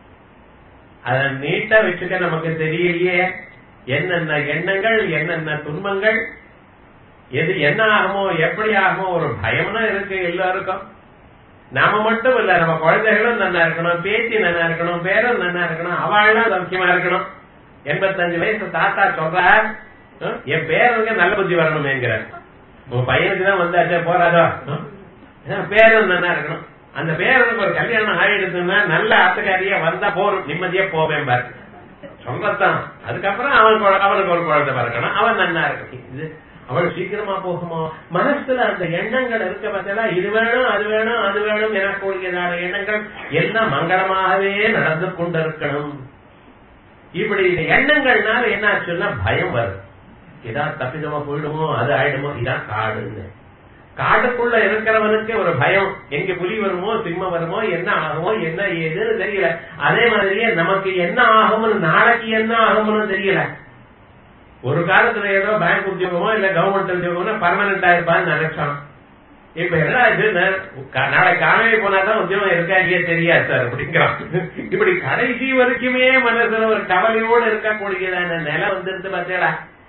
அத நீட்டா வச்சுக்க நமக்கு தெரியலையே என்னென்ன எண்ணங்கள் என்னென்ன துன்பங்கள் எது என்ன ஆகுமோ எப்படி ஆகுமோ ஒரு பயம்னா இருக்கு எல்லாருக்கும் நாம மட்டும் இல்ல நம்ம குழந்தைகளும் நல்லா இருக்கணும் பேத்தி நல்லா இருக்கணும் பேரும் நல்லா இருக்கணும் அவள்லாம் சௌக்கியமா இருக்கணும் எண்பத்தஞ்சு வயசு தாத்தா சொல்றார் என் பேரனுக்கு நல்ல புத்தி வரணுமேங்கிறார் உன் பையனுக்கு தான் வந்தாச்சே போறாதோ பேரும் நல்லா இருக்கணும் அந்த பேரனுக்கு ஒரு கல்யாணம் ஆயிடுதுன்னா நல்ல ஆத்துக்காரியா வந்தா போறோம் நிம்மதியா போவேன் பாரு சொல்லத்தான் அதுக்கப்புறம் அவன் அவனுக்கு ஒரு குழந்தை பிறக்கணும் அவன் நன்னா இருக்கணும் இது அவள் சீக்கிரமா போகுமோ மனசுல அந்த எண்ணங்கள் இருக்க பார்த்தா இது வேணும் அது வேணும் அது வேணும் எனக்கூடியதான எண்ணங்கள் எல்லாம் மங்களமாகவே நடந்து கொண்டிருக்கணும் இப்படி இந்த எண்ணங்கள்னால என்ன ஆச்சுன்னா பயம் வரும் ஏதாவது தப்பிதமா போயிடுமோ அது ஆயிடுமோ இதான் காடுன்னு காட்டுக்குள்ள இருக்கிறவனுக்கு ஒரு பயம் எங்க புலி வருமோ சிம்மம் வருமோ என்ன ஆகுமோ என்ன ஏதுன்னு தெரியல அதே மாதிரியே நமக்கு என்ன ஆகும்னு நாளைக்கு என்ன ஆகும்னு தெரியல ஒரு காலத்துல ஏதோ பேங்க் உத்தியோகமோ இல்ல கவர்மெண்ட் உத்தியோகமோ பர்மனண்டா இருப்பான்னு நினைச்சான் இப்ப என்ன ஆச்சு நாளை காணவே போனாதான் உத்தியோகம் இருக்கா இல்லையே தெரியாது சார் அப்படிங்கிறான் இப்படி கடைசி வரைக்குமே மனசுல ஒரு கவலையோடு இருக்கக்கூடியதான நிலை வந்துருந்து பார்த்தேடா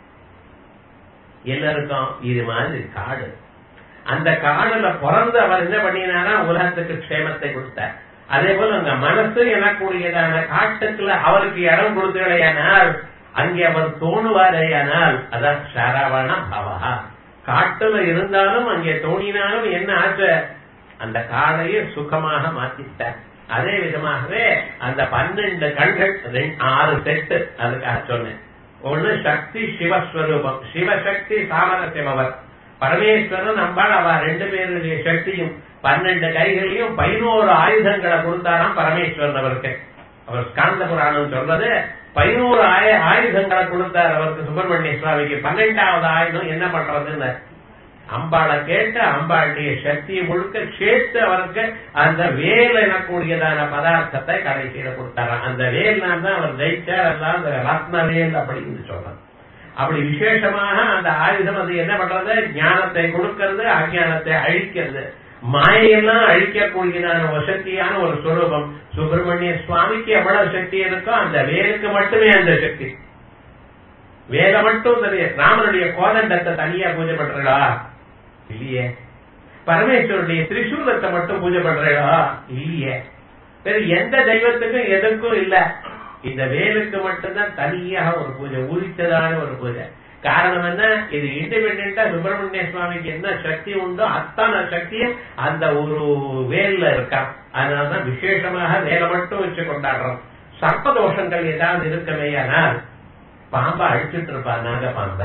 எல்லாருக்கும் இது மாதிரி காடு அந்த காடுல பிறந்து அவர் என்ன பண்ணினாரா உலகத்துக்கு க்ஷேமத்தை கொடுத்தார் அதே போல உங்க மனசு எனக்கூடியதான காட்டுக்குள்ள அவருக்கு இடம் கொடுத்தடையானால் அங்கே அவர் தோணுவாரேயானால் அதான் சரவண பவா காட்டுல இருந்தாலும் அங்கே தோணினாலும் என்ன ஆச்சு அந்த காடையை சுகமாக மாத்திட்டார் அதே விதமாகவே அந்த பன்னெண்டு கண்கள் ஆறு செட்டு அதுக்காக சொன்னேன் ஒண்ணு சக்தி சிவஸ்வரூபம் சிவசக்தி சாமரசியமவர் பரமேஸ்வரன் நம்பால் அவ ரெண்டு பேருடைய சக்தியும் பன்னெண்டு கைகளையும் பதினோரு ஆயுதங்களை கொடுத்தாராம் பரமேஸ்வரன் அவருக்கு அவர் ஸ்காந்த புராணம் சொல்றது பதினோரு ஆய ஆயுதங்களை கொடுத்தார் அவருக்கு சுப்பிரமணிய சுவாமிக்கு பன்னெண்டாவது ஆயுதம் என்ன பண்றதுன்னு அம்பாளை கேட்டு அம்பாளுடைய சக்தியை முழுக்க சேர்த்து அவருக்கு அந்த வேல் எனக்கூடியதான பதார்த்தத்தை கடைசியில கொடுத்தாராம் அந்த வேல்னா தான் அவர் ஜெயிச்சார் அதான் அந்த ரத்ன வேல் அப்படின்னு சொல்றாங்க அப்படி விசேஷமாக அந்த ஆயுதம் அது என்ன பண்றது ஞானத்தை கொடுக்கிறது அஜானத்தை அழிக்கிறது மாயையெல்லாம் அழிக்கக்கூடியதான வசதியான ஒரு சுரூபம் சுப்பிரமணிய சுவாமிக்கு எவ்வளவு சக்தி இருக்கோ அந்த வேலுக்கு மட்டுமே அந்த சக்தி வேலை மட்டும் தெரியும் ராமனுடைய கோதண்டத்தை தனியா பூஜை பண்றா இல்லையே பரமேஸ்வருடைய திரிசூலத்தை மட்டும் பூஜை பண்றா இல்லையே வேற எந்த தெய்வத்துக்கும் எதுக்கும் இல்ல இந்த வேலுக்கு மட்டும்தான் தனியாக ஒரு பூஜை உரித்ததான ஒரு பூஜை காரணம் என்ன இது இண்டிபெண்டா சுப்பிரமணிய சுவாமிக்கு என்ன சக்தி உண்டோ அத்தனை சக்தியும் அந்த ஒரு வேல்ல இருக்கான் அதனாலதான் விசேஷமாக வேலை மட்டும் வச்சு கொண்டாடுறோம் சர்ப்ப தோஷங்கள் ஏதாவது இருக்கமேயானால் பாம்பை அழிச்சிட்டு இருப்பா நாக பாம்ப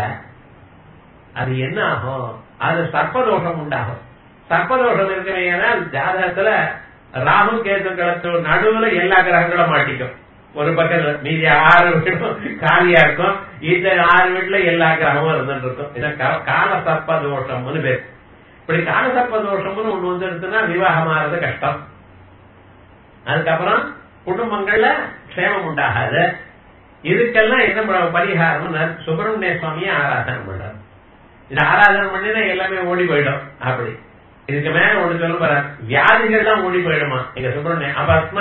அது என்ன ஆகும் அது சர்ப்பதோஷம் உண்டாகும் சர்ப்பதோஷம் இருக்கமேயானால் ஜாதகத்துல ராகு கேதுக்களத்து நடுவுல எல்லா கிரகங்களும் மாட்டிக்கும் ஒரு பக்கம் மீதி ஆறு வீடும் காலியா இருக்கும் இந்த ஆறு வீட்டுல எல்லா கிரகமும் இருந்துட்டு இருக்கும் இதான் கால சர்ப்ப தோஷம்னு பேர் இப்படி கால சர்ப்ப தோஷம்னு ஒண்ணு வந்துருச்சுன்னா விவாகம் ஆறது கஷ்டம் அதுக்கப்புறம் குடும்பங்கள்ல க்ஷேமம் உண்டாகாது இதுக்கெல்லாம் என்ன பரிகாரம் சுப்பிரமணிய சுவாமியை ஆராதனை பண்றாரு இது ஆராதனை பண்ணினா எல்லாமே ஓடி போயிடும் அப்படி இதுக்கு மேல ஒண்ணு சொல்ல போற வியாதிகள் தான் ஓடி போயிடுமா எங்க சுப்பிரமணியம்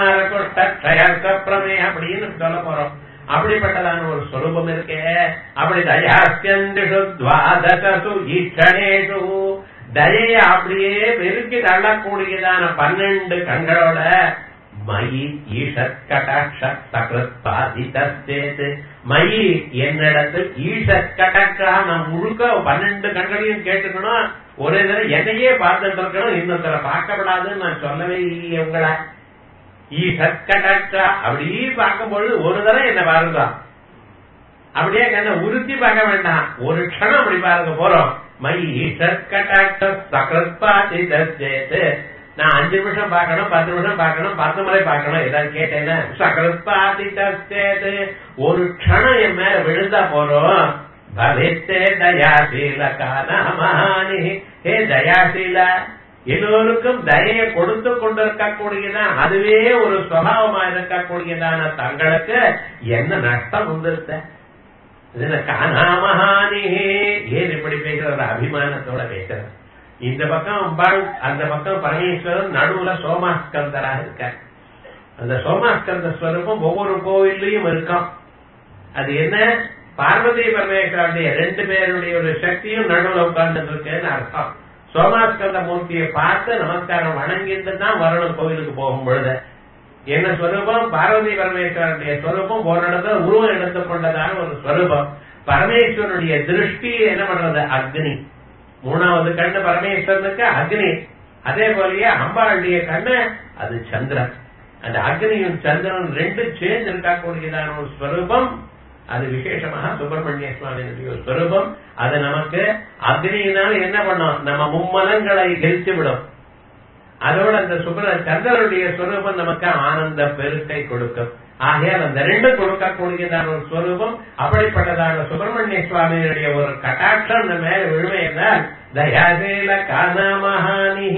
அபஸ்மாரமே அப்படின்னு சொல்ல போறோம் அப்படிப்பட்டதான ஒரு ஸ்வரூபம் இருக்கே அப்படி தயாஸ்கண்டிஷு துவாதசு ஈஷணேஷு தயைய அப்படியே பெருக்கி தள்ளக்கூடியதான பன்னெண்டு கண்களோட மயி ஈஷத் கடாட்ச சகிருத்பாதிதேது மயி என்னிடத்தில் ஈஷத் கடாட்சா நான் முழுக்க பன்னெண்டு கண்களையும் கேட்டுக்கணும் ஒரே தடவை என்னையே பார்த்துட்டு இருக்கணும் இன்னொருத்தர பார்க்கப்படாதுன்னு நான் சொல்லவே இல்லையே உங்களை ஈஷத் கடாட்சா அப்படியே பார்க்கும்பொழுது ஒரு தடவை என்ன பாருங்க அப்படியே என்ன உறுத்தி பார்க்க வேண்டாம் ஒரு க்ஷணம் அப்படி பாருங்க போறோம் மை ஈஷத் கடாட்ச சகிருத்பாதிதேது நான் அஞ்சு நிமிஷம் பார்க்கணும் பத்து நிமிஷம் பார்க்கணும் பத்து முறை பார்க்கணும் ஏதாவது கேட்டேன்னா சகல்பாதித்தேது ஒரு க்ஷணம் என் மேல விழுந்தா போறோம் பவித்தே தயாசீல காலமஹானி ஹே தயாசீல எல்லோருக்கும் தயையை கொடுத்து கொண்டிருக்கக்கூடியதான் அதுவே ஒரு சுவாவமா இருக்கக்கூடியதான தங்களுக்கு என்ன நஷ்டம் வந்துருத்த இதுல காணாமஹானி ஏன் இப்படி பேசுற ஒரு அபிமானத்தோட பேசுற இந்த பக்கம் அம்பாள் அந்த பக்கம் பரமேஸ்வரன் நடுவுல சோமாஸ்கந்தராக இருக்கார் அந்த சோமாஸ்கந்த ஸ்வரூபம் ஒவ்வொரு கோவில்லையும் இருக்கும் அது என்ன பார்வதி பரமேஸ்வரனுடைய ரெண்டு பேருடைய ஒரு சக்தியும் நடுவுல உட்கார்ந்து இருக்குன்னு அர்த்தம் சோமாஸ்கந்த மூர்த்தியை பார்த்து நமஸ்காரம் வணங்கிட்டு தான் வரணும் கோவிலுக்கு போகும் பொழுது என்ன ஸ்வரூபம் பார்வதி பரமேஸ்வரனுடைய ஸ்வரூபம் ஒரு இடத்துல உருவம் எடுத்துக்கொண்டதான ஒரு ஸ்வரூபம் பரமேஸ்வரனுடைய திருஷ்டி என்ன பண்றது அக்னி மூணாவது கண்ணு பரமேஸ்வரனுக்கு அக்னி அதே போலயே அம்பாளுடைய கண்ணு அது சந்திரன் அந்த அக்னியும் சந்திரன் ரெண்டு சேர்ந்து இருக்கக்கூடியதான ஒரு ஸ்வரூபம் அது விசேஷமாக சுப்பிரமணிய சுவாமியினுடைய ஒரு ஸ்வரூபம் அது நமக்கு அக்னியினால் என்ன பண்ணும் நம்ம மும்மலங்களை எரித்து விடும் அதோட அந்த சுப்பிர சந்திரனுடைய ஸ்வரூபம் நமக்கு ஆனந்த பெருக்கை கொடுக்கும் ஆகையால் அந்த ரெண்டும் கொடுக்கக்கூடியதான ஒரு ஸ்வரூபம் அப்படிப்பட்டதான சுப்பிரமணிய சுவாமியினுடைய ஒரு கட்டாட்சம் அந்த மேல விழுமையினால் தயாசேல காணாமஹானி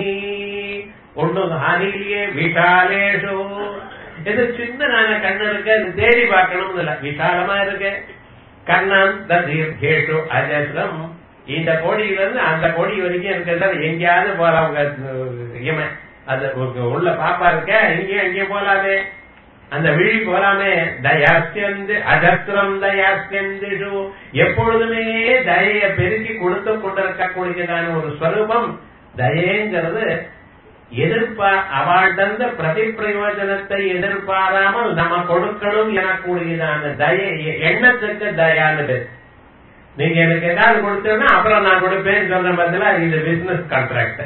ஒண்ணு ஹானிலேயே விஷாலேஷோ இது சின்னதான கண்ணு இருக்கு அது தேடி பார்க்கணும் இல்ல விசாலமா இருக்கு கண்ணன் தீர்கேஷு அஜஸ்ரம் இந்த கோடியில இருந்து அந்த கோடி வரைக்கும் இருக்கிறது எங்கேயாவது போலாம் உங்க அது உள்ள பாப்பா இருக்க இங்கேயும் எங்கேயும் போலாமே அந்த விழி போலாமே தயாஸ்யந்து அஜஸ்திரம் தயாஸ்யந்திஷு எப்பொழுதுமே தயைய பெருக்கி கொடுத்து கொண்டிருக்கக்கூடியதான ஒரு ஸ்வரூபம் தயேங்கிறது எதிர்ப்பா அவள்கிட்ட பிரதி பிரயோஜனத்தை எதிர்பாராமல் நம்ம கொடுக்கணும் எனக்கூடியதான தய எண்ணத்துக்கு தயான்னு பேர் நீங்க எனக்கு ஏதாவது கொடுத்தோம்னா அப்புறம் நான் கொடுப்பேன்னு சொல்ற பதிலா இது பிசினஸ் கான்ட்ராக்ட்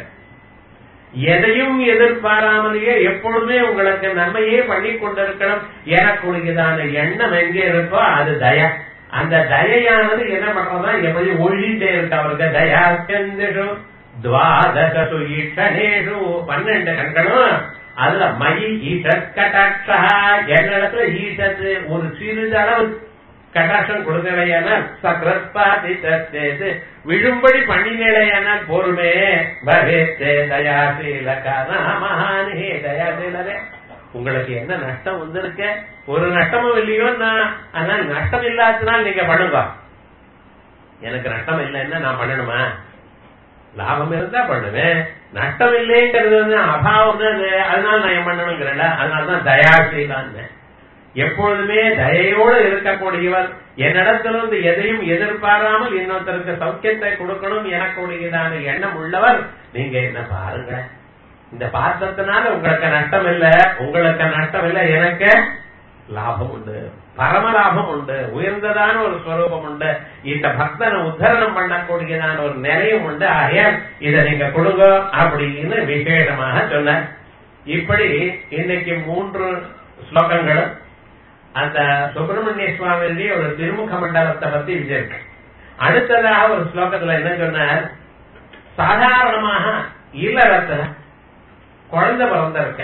எதையும் எதிர்பாராமலேயே எப்பொழுதுமே உங்களுக்கு நன்மையே பண்ணி கொண்டிருக்கணும் எனக்கூடியதான எண்ணம் எங்கே இருக்கோ அது தயா அந்த தயையானது என்ன பண்றதா எப்படி ஒழிட்டே இருக்கு அவருக்கு தயா செந்துஷு துவாதசு ஈஷனேஷு பன்னெண்டு கண்களும் அதுல மயி ஈஷத் கட்டாட்சா என்னிடத்துல ஈஷத்து ஒரு சிறிதளவு கட்டாட்சம் கொடுக்கலையானால் சக்ரஸ்பாதித்தேது விழும்படி பண்ணினேலையானால் பொறுமே பவேத்தே தயாசீலகானா மகானே தயாசீலரே உங்களுக்கு என்ன நஷ்டம் வந்திருக்க ஒரு நஷ்டமும் இல்லையோ நான் ஆனால் நஷ்டம் இல்லாததுனால் நீங்க பண்ணுங்க எனக்கு நஷ்டம் இல்லைன்னா நான் பண்ணணுமா லாபம் இருந்தா பண்ணுவேன் நஷ்டம் இல்லைங்கிறது வந்து அபாவம் அதனால நான் ஏன் பண்ணணுங்கிறல அதனாலதான் தயாசீலான்னு எப்பொழுதுமே தயையோடு இருக்கக்கூடியவர் என்னிடத்திலிருந்து எதையும் எதிர்பாராமல் இன்னொருத்தருக்கு சௌக்கியத்தை கொடுக்கணும் எனக்குடையதான எண்ணம் உள்ளவர் நீங்க என்ன பாருங்க இந்த பாத்திரத்தினால உங்களுக்கு நஷ்டம் இல்ல உங்களுக்கு நஷ்டம் இல்ல எனக்கு லாபம் உண்டு பரம லாபம் உண்டு உயர்ந்ததான ஒரு ஸ்வரூபம் உண்டு இந்த பக்தனை உத்தரணம் பண்ணக்கூடியதான ஒரு நிலையும் உண்டு ஆகையால் இதை நீங்க கொடுங்க அப்படின்னு விசேஷமாக சொன்ன இப்படி இன்னைக்கு மூன்று ஸ்லோகங்களும் அந்த சுப்பிரமணிய சுவாமியுடைய ஒரு திருமுக மண்டலத்தை பத்தி விஜயிருக்கு அடுத்ததாக ஒரு ஸ்லோகத்துல என்ன சொன்னார் சாதாரணமாக இல்லறத்துல குழந்தை பிறந்திருக்க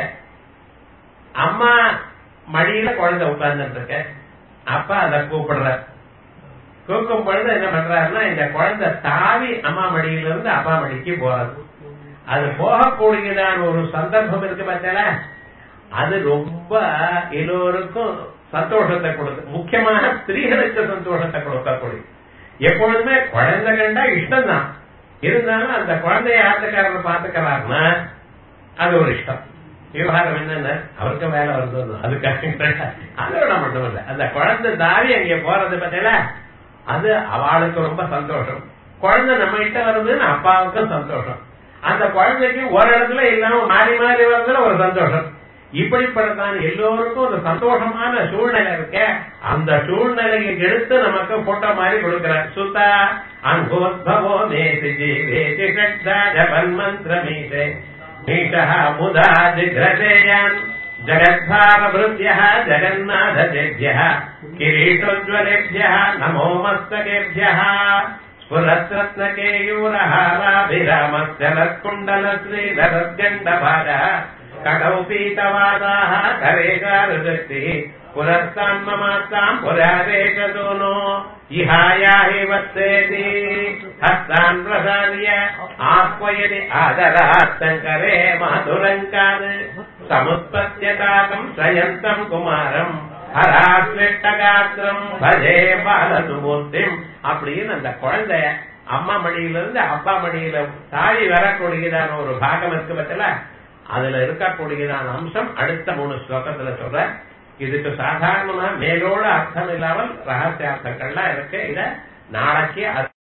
அம்மா மடியில குழந்தை உட்கார்ந்துட்டு இருக்க அப்பா அதை கூப்பிடுற கூப்பிடும் பொழுது என்ன பண்றாருன்னா இந்த குழந்தை தாவி அம்மா மடியில இருந்து அப்பா மடிக்கு போறது அது போகக்கூடியதான ஒரு சந்தர்ப்பம் இருக்கு பார்த்தல அது ரொம்ப எல்லோருக்கும் சந்தோஷத்தை கொடுக்கு முக்கியமாக ஸ்திரீகளுக்கு சந்தோஷத்தை கொடுக்கக்கூடிய எப்பொழுதுமே குழந்தை கண்டா இஷ்டம் தான் இருந்தாலும் அந்த குழந்தைய ஆட்டுக்காரனை பாத்துக்கிறாருன்னா அது ஒரு இஷ்டம் விவகாரம் என்னென்ன அவருக்கு வேலை வருது அதுக்காக அதோட மட்டும் இல்ல அந்த குழந்தை தாவி அங்க போறது பத்தில அது அவளுக்கு ரொம்ப சந்தோஷம் குழந்தை நம்ம கிட்ட வருதுன்னு அப்பாவுக்கும் சந்தோஷம் அந்த குழந்தைக்கு ஒரு இடத்துல இல்லாம மாறி மாறி வர்றதுல ஒரு சந்தோஷம் இப்படிப்பட்டதான் எல்லோருக்கும் ஒரு சந்தோஷமான சூழ்நிலை இருக்க அந்த சூழ்நிலையை எடுத்து நமக்கு போட்டோ மாதிரி கொடுக்கிறார் சுதா அங்கோத்பவோ நேசி ஜீவேதி மந்திரமீசே नीशः मुदा जिघ्रतेयान् जगद्भावभृत्यः जगन्नाथतेभ्यः किरीटोज्ज्वलेभ्यः नमो मस्तकेभ्यः स्फुरस्रत्नकेयूरहाराभिरामश्चलत्कुण्डलश्रीधरद्गण्डभागः कटौ पीतवादाः करेकारुशक्तिः पुरस्तान्ममास्ताम् पुरादेशसूनो इहायाहि वत्सेति हस्तान् प्रसाद्य आह्वयति आदरात्तङ्करे माधुरङ्कात् समुत्पत्यताकम् स्वयन्तम् कुमारम् ஹராஸ்லிட்டகாத்திரம் பஜே பாலசுமூர்த்திம் அப்படின்னு அந்த குழந்தைய அம்மா மடியில இருந்து அப்பா மடியில தாழி வரக்கூடியதான ஒரு பாகம் இருக்கு பத்தில அதுல இருக்கக்கூடியதான அம்சம் அடுத்த மூணு ஸ்லோகத்துல சொல்ற இதுக்கு சாதாரணமா மேலோட அர்த்தம் இல்லாமல் ரகசியார்த்தங்கள்லாம் இருக்கு இத நாளைக்கு